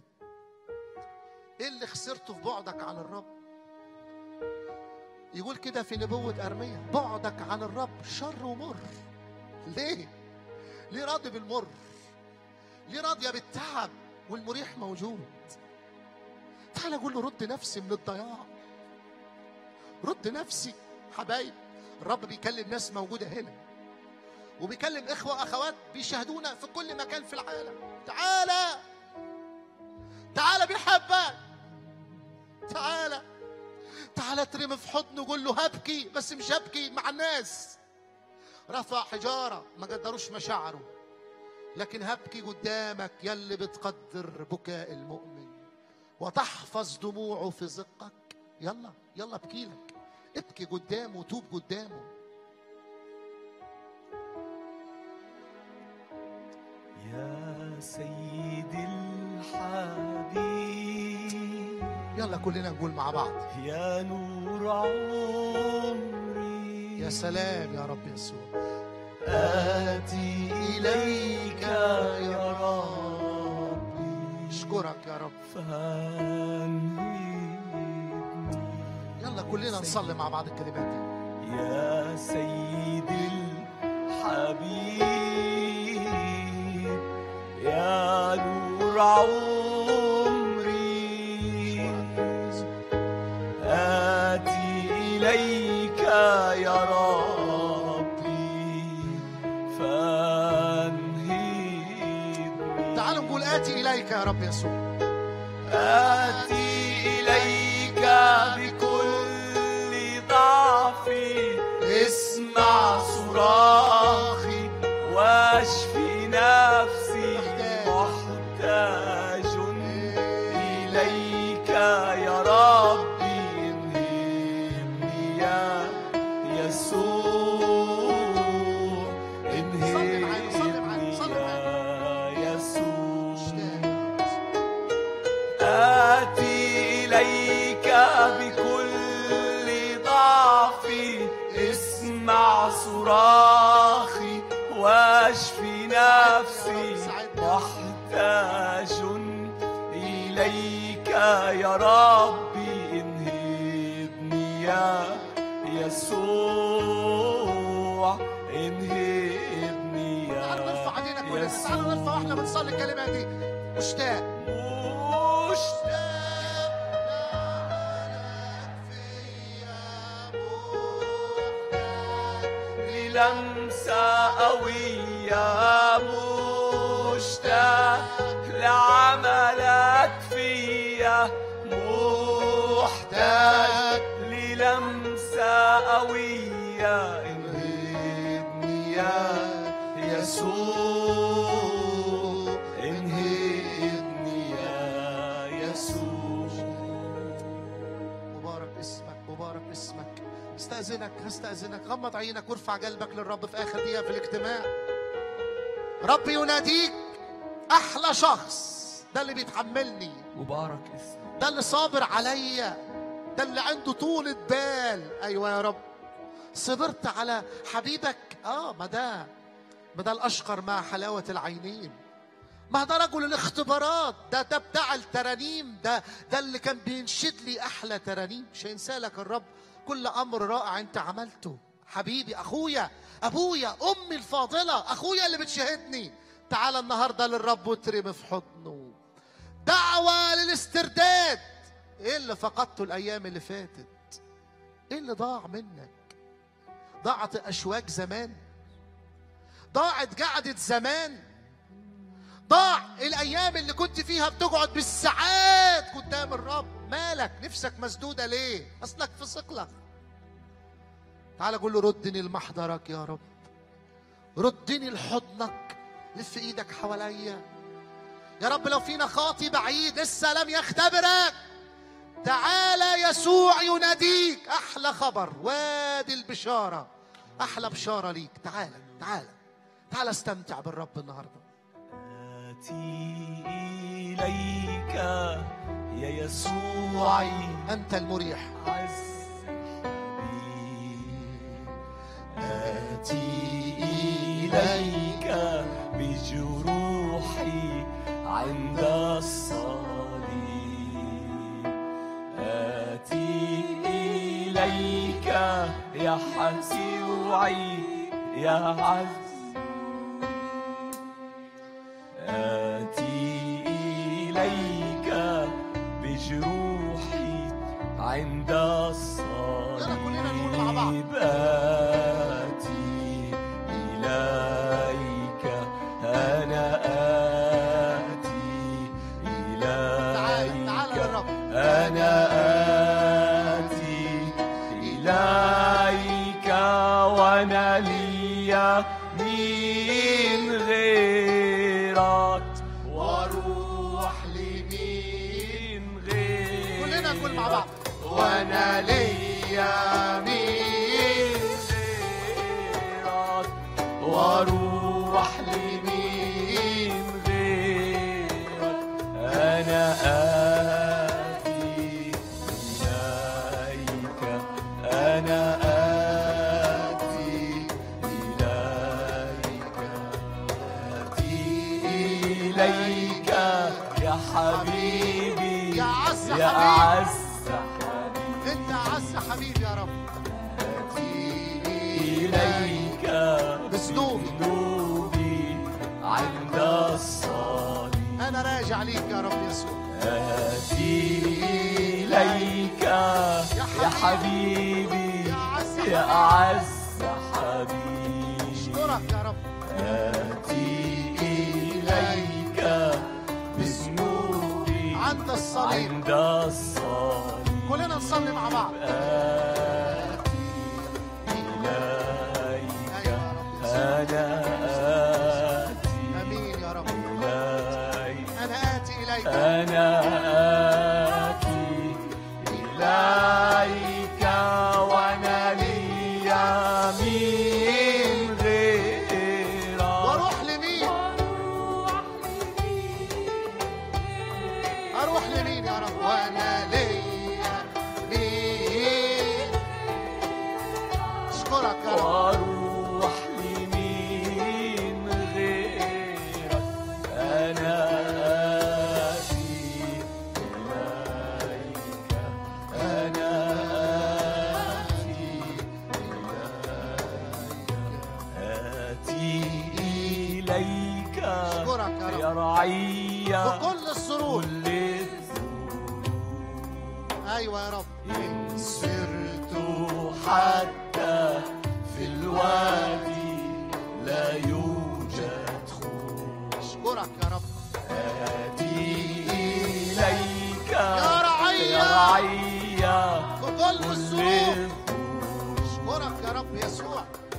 E: ايه اللي خسرته في بعدك عن الرب يقول كده في نبوة أرمية بعدك عن الرب شر ومر ليه؟ ليه راضي بالمر؟ ليه راضية بالتعب والمريح موجود؟ تعال أقول له رد نفسي من الضياع رد نفسي حبايب الرب بيكلم ناس موجودة هنا وبيكلم إخوة أخوات بيشاهدونا في كل مكان في العالم تعالى تعالى بيحبك تعالى تعالى ترمي في حضنه قول له هبكي بس مش هبكي مع الناس رفع حجارة ما قدروش مشاعره لكن هبكي قدامك يلي بتقدر بكاء المؤمن وتحفظ دموعه في زقك يلا يلا ابكي لك ابكي قدامه توب قدامه
C: يا سيدي الحبيب
E: يلا كلنا نقول مع بعض
C: يا نور عمري
E: يا سلام يا رب يسوع
C: آتي إليك يا ربي
E: اشكرك يا رب
C: فانهضني
E: يلا كلنا نصلي مع بعض الكلمات دي
C: يا سيدي الحبيب يا نور عمري آتي إليك يا ربي فانهضني
E: تعالوا نقول آتي إليك يا رب يسوع
C: آتي إليك بكل ضعفي اسمع صراخي واشفي نفسي محتاج إليك يا ربي انهبني يا يسوع
E: صلي معايا، صلي معايا،
C: انهبني
E: صلي
C: يا يسوع
E: اشتاق
C: بكل ضعفي اسمع صراخي واشفي نفسي محتاج إليك يا ربي انهضني يا يسوع انهضني
E: تعالوا نرفع ايدينا
C: يا
E: كلنا تعالوا نرفع واحنا بنصلي الكلمه دي مشتاق
C: مشتاق للمسة قوية مشتاق لعملك فيا محتاج للمسة قوية انهضني يا يسوع انهضني يا يسوع
E: مبارك اسمك مبارك اسمك استأذنك هستأذنك غمض عينك وارفع قلبك للرب في آخر دقيقة في الاجتماع رب يناديك أحلى شخص ده اللي بيتحملني
C: مبارك اسمك
E: ده اللي صابر عليا ده اللي عنده طولة بال أيوة يا رب صبرت على حبيبك اه ما ده ما ده الأشقر مع حلاوة العينين ما ده رجل الاختبارات ده ده بتاع الترانيم ده ده اللي كان بينشد لي احلى ترانيم مش هينسى لك الرب كل امر رائع انت عملته حبيبي اخويا ابويا امي الفاضله اخويا اللي بتشاهدني تعال النهارده للرب وترمي في حضنه دعوه للاسترداد ايه اللي فقدته الايام اللي فاتت ايه اللي ضاع منك ضاعت اشواك زمان ضاعت قعدة زمان ضاع الايام اللي كنت فيها بتقعد بالساعات قدام الرب مالك نفسك مسدوده ليه اصلك في ثقلك تعال قول له ردني لمحضرك يا رب ردني لحضنك لف ايدك حواليا يا رب لو فينا خاطي بعيد لسه لم يختبرك تعالى يسوع يناديك احلى خبر وادي البشاره احلى بشاره ليك تعالى تعالى تعالى استمتع بالرب النهارده
C: آتي إليك يا يسوعي
E: انت المريح
C: عز الحبيب آتي إليك بجروحي عند الصليب آتي إليك يا حسيوعي يا عز آتي إليك بجروحي عند
E: يلا كلنا نقول مع بعض.
C: الصليب آتي إليك أنا آتي
E: تعالى
C: إليك
E: تعالى للرب
C: أنا آتي إليك وأنا لي من غيرك وأروح لمين غيرك
E: كلنا نقول مع بعض
C: وأنا ليا من غيرك وأروح لمين غيرك أنا آتي إليك أنا آتي إليك آتي إليك يا حبيبي
E: يا عز
C: يا
E: حبيب.
C: أعز حبيبي
E: انت اعز حبيبي يا رب
C: إليك
E: بذنوبي.
C: بذنوبي عند الصليب
E: انا راجع ليك يا رب يسوع
C: آتي إليك يا حبيبي يا أعز حبيبي
E: اشكرك يا رب
C: آتي إليك بذنوبي
E: عند الصليب
C: عند الصليب
E: كلنا نصلي مع بعض
C: آتي إليك
E: أيوة يا رب يسوع.
C: أنا آتي
E: امين يا رب
C: إليك
E: انا اتي اليك
C: أنا آتي إليك وأنا لي من غيرك
E: واروح لمين اروح لمين يا رب وانا ليا
C: عليا
E: بكل الظروف
C: كل
E: ايوه يا رب
C: إن سرت حتى في الوادي لا يوجد خوف
E: اشكرك يا رب
C: آتي إليك
E: يا رعية.
C: يا رعية
E: بكل الظروف
C: كل
E: اشكرك يا رب يسوع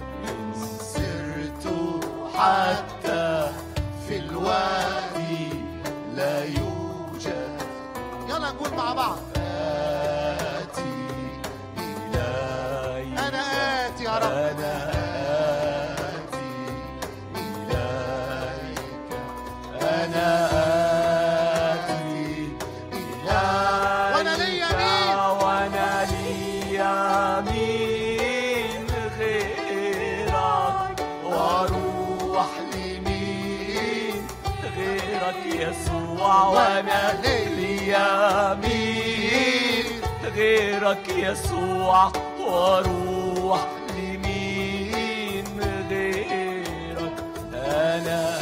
C: سرت حتى في الوادي لا يوجد
E: يلا نقول مع بعض
C: آتي إليك
E: انا اتي يا رب
C: أنا آتي إليك أنا آتي إليك
E: وأنا ليا مين؟
C: وأنا ليا مين غيرك وأروح لمين غيرك يسوع وأنا ليا مين غيرك يسوع واروح لمين غيرك انا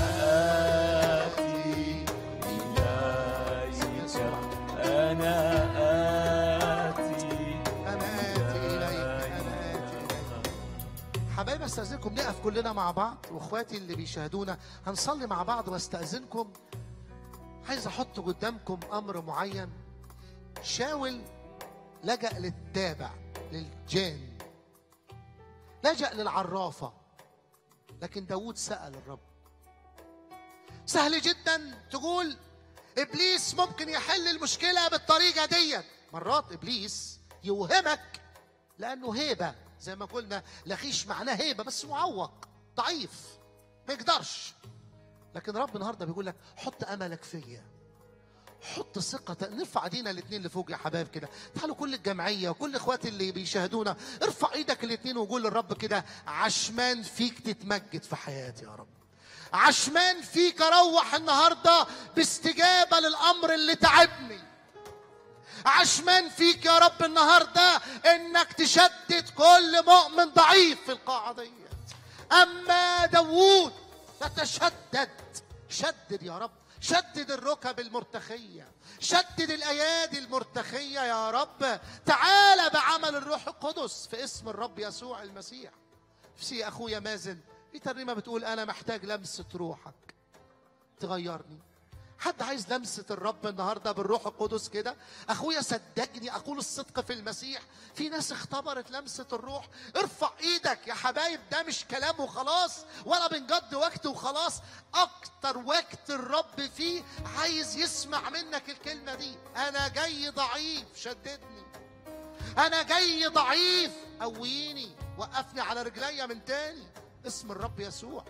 C: اتي اليك انا اتي
E: انا اتي اليك انا اتي اليك حبايبي استاذنكم نقف كلنا مع بعض واخواتي اللي بيشاهدونا هنصلي مع بعض واستاذنكم عايز احط قدامكم امر معين شاول لجأ للتابع للجان لجأ للعرافة لكن داود سأل الرب سهل جدا تقول ابليس ممكن يحل المشكله بالطريقه دي مرات ابليس يوهمك لانه هيبه زي ما قلنا لخيش معناه هيبه بس معوق ضعيف ما يقدرش لكن رب النهارده بيقول لك حط املك فيا حط ثقة نرفع ايدينا الاثنين لفوق يا حبايب كده تعالوا كل الجمعية وكل اخواتي اللي بيشاهدونا ارفع ايدك الاثنين وقول للرب كده عشمان فيك تتمجد في حياتي يا رب عشمان فيك اروح النهارده باستجابة للامر اللي تعبني عشمان فيك يا رب النهارده انك تشدد كل مؤمن ضعيف في القاعة ديت اما داوود فتشدد شدد يا رب شدد الركب المرتخية شدد الأيادي المرتخية يا رب تعال بعمل الروح القدس في اسم الرب يسوع المسيح في أخويا مازن في ترنيمة بتقول أنا محتاج لمسة روحك تغيرني حد عايز لمسة الرب النهاردة بالروح القدس كده أخويا صدقني أقول الصدق في المسيح في ناس اختبرت لمسة الروح ارفع إيدك يا حبايب ده مش كلام وخلاص ولا بنقضي وقت وخلاص أكتر وقت الرب فيه عايز يسمع منك الكلمة دي أنا جاي ضعيف شددني أنا جاي ضعيف قويني وقفني على رجليا من تاني اسم الرب يسوع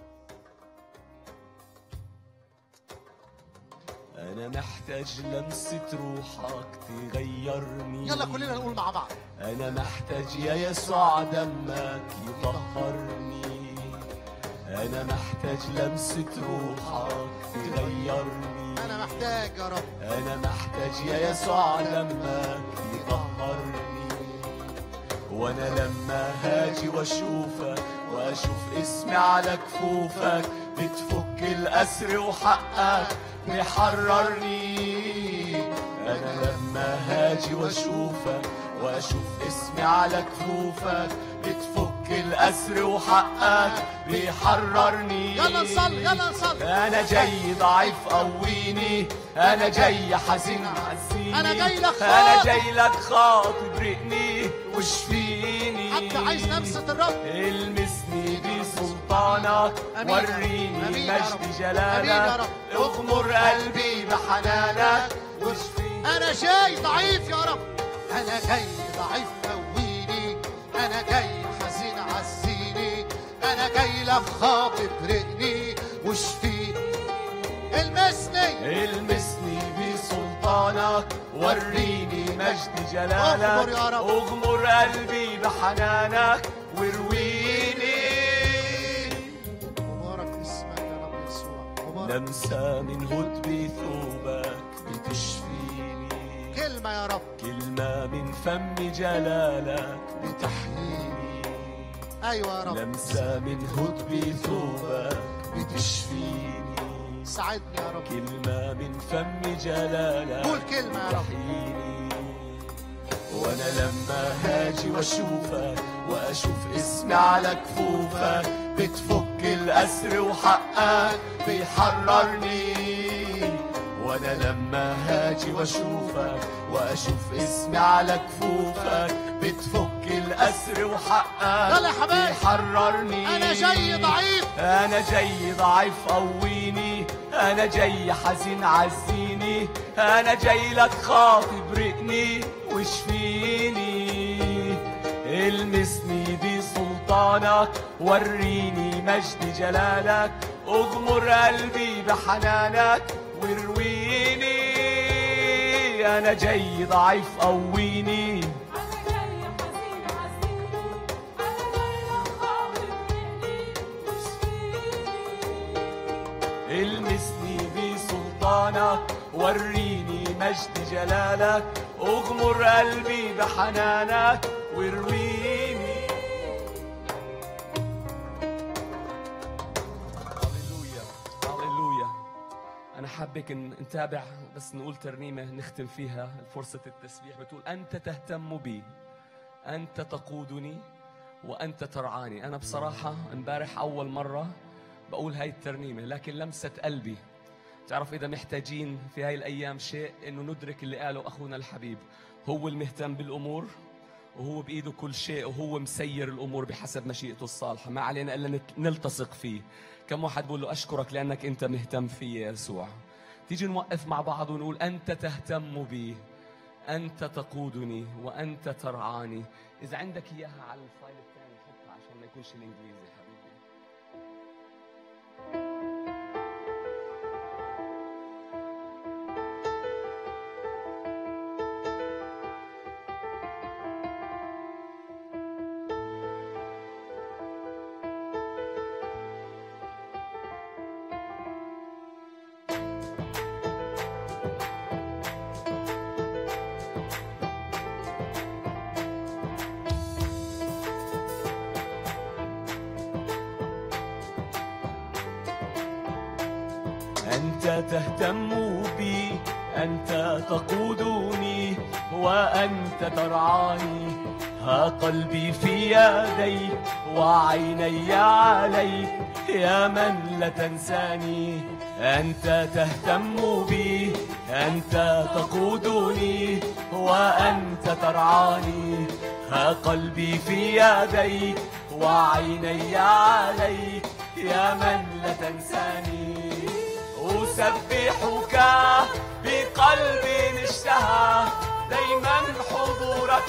C: انا محتاج لمسة روحك تغيرني
E: يلا كلنا نقول مع بعض
C: انا محتاج يا يسوع دمك يطهرني انا محتاج لمسة روحك تغيرني
E: أنا محتاج يا رب
C: انا محتاج يا يسوع دمك يطهرني وانا لما هاجي واشوفك واشوف اسمي على كفوفك بتفك الاسر وحقك بيحررني انا لما هاجي واشوفك واشوف اسمي على كفوفك بتفك الاسر وحقك بيحررني
E: يلا نصلي يلا نصلي
C: انا جاي ضعيف قويني انا جاي حزين عزيني
E: أنا جاي لك
C: انا
E: خاطب.
C: جاي لك خاطب رقني واشفيني
E: حد عايز لمسة الرب
C: المسني بسلطانك
E: أمين.
C: وريني
E: أمين يا رب.
C: مجد
E: أمين يا
C: جلالك
E: رب.
C: اغمر قلبي بحنانك واشفيني
E: أنا جاي ضعيف يا رب أنا جاي ضعيف قويني أنا جاي حزين عزيني أنا جاي لك خاطب رقني واشفيني المسني
C: المسني بسلطانك وريني مجد جلالك
E: اغمر يا رب.
C: اغمر قلبي بحنانك ورويني
E: مبارك اسمك يا رب يسوع مبارك
C: لمسة من هدب ثوبك بتشفيني
E: كلمة يا رب
C: كلمة من فم جلالك بتحييني
E: أيوة يا رب
C: لمسة من هدب ثوبك بتشفيني
E: ساعدني يا رب
C: كلمة من فم جلالك
E: قول كلمة يا رب
C: تحييني وانا لما هاجي واشوفك واشوف اسمي على كفوفك بتفك الاسر وحقك بيحررني وانا لما هاجي واشوفك واشوف اسمي على كفوفك بتفك الاسر وحقك
E: يلا يا حبايب.
C: بيحررني
E: انا جاي ضعيف
C: انا جاي ضعيف قويني انا جاي حزين عزيني انا جاي لك خاطب رقني واشفيني المسني بسلطانك وريني مجد جلالك اغمر قلبي بحنانك وارويني انا جاي ضعيف قويني
D: أنا جاي حزين عزيني أنا جاي خاطب رقني واشفيني
C: المسني بسلطانك وريني مجد جلالك اغمر قلبي بحنانك وارويني هللويا هللويا انا حابك ان نتابع بس نقول ترنيمه نختم فيها فرصه التسبيح بتقول انت تهتم بي انت تقودني وانت ترعاني انا بصراحه امبارح اول مره بقول هاي الترنيمه لكن لمسه قلبي تعرف اذا محتاجين في هاي الايام شيء انه ندرك اللي قاله اخونا الحبيب هو المهتم بالامور وهو بايده كل شيء وهو مسير الامور بحسب مشيئته الصالحه ما علينا الا نت- نلتصق فيه كم واحد بقول له اشكرك لانك انت مهتم في يا يسوع تيجي نوقف مع بعض ونقول انت تهتم بي انت تقودني وانت ترعاني اذا عندك اياها على الفايل الثاني حطها عشان ما يكونش الانجليزي حبيبي أنت تهتم بي أنت تقودني وأنت ترعاني ها قلبي في يديك وعيني عليك يا من لا تنساني أنت تهتم بي أنت تقودني وأنت ترعاني ها قلبي في يديك وعيني عليك يا من لا تنساني أسبحك بقلب اشتهى دايما حضورك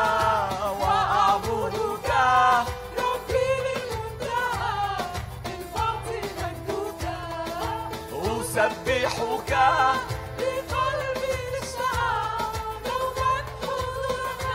C: وأعبدك
D: ربي للمنتهى بالباطل مجدودا
C: أسبحك
D: بقلبي اشتهى دوما حضورك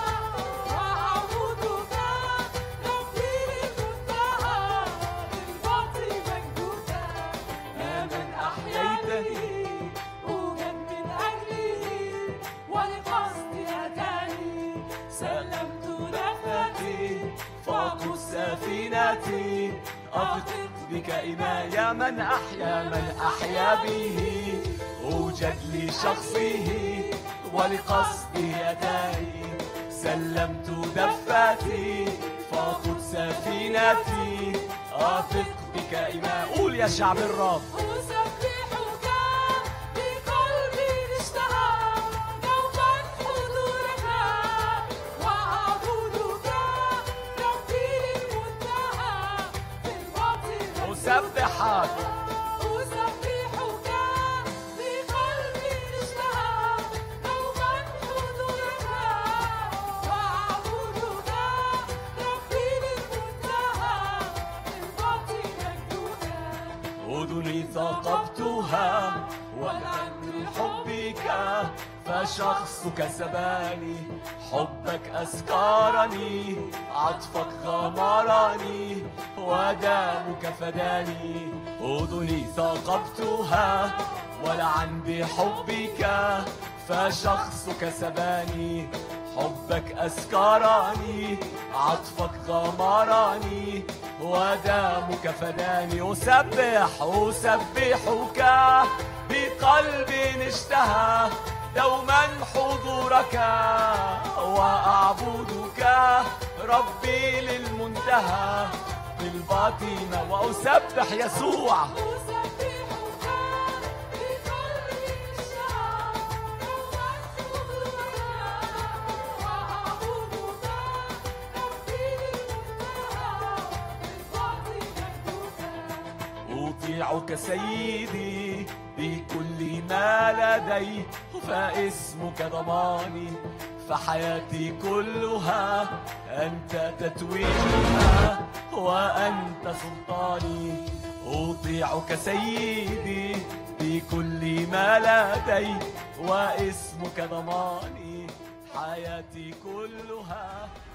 D: وأعبدك ربي للمنتهى بالباطل مجدودا يا من أحييتني أوجد من أجله ولقصدي أتاني سلمت نفسي
C: فوق سفينتي أثق بك إما يا من أحيا من أحيا به أوجد لشخصه ولقصده أتاني سلمت دفتي فقد سفينتي أثق بك إما قول يا شعب الرب
D: أسبحك بقلبي اشتهى دوما حضورك وأعبدك ربي للمنتهى في الباطل
C: أسبحك
D: أسبحك بقلبي اشتهى دوما حضورك وأعبدك ربي للمنتهى في الباطل مجدودا
C: أذني ثقبتها والآن من حبك فشخصك سباني حبك أسكرني عطفك غمرني ودمك فداني أذني ثقبتها ولعن بحبك فشخصك سباني حبك أسكرني عطفك غمرني ودمك فداني أسبح أسبحك بقلب اشتهى دوما حضورك وأعبدك ربي للمنتهى بالباطن وأسبح يسوع أطيعك سيدي بكل ما لدي فاسمك ضماني فحياتي كلها أنت تتويجها وأنت سلطاني أطيعك سيدي بكل ما لدي واسمك ضماني حياتي كلها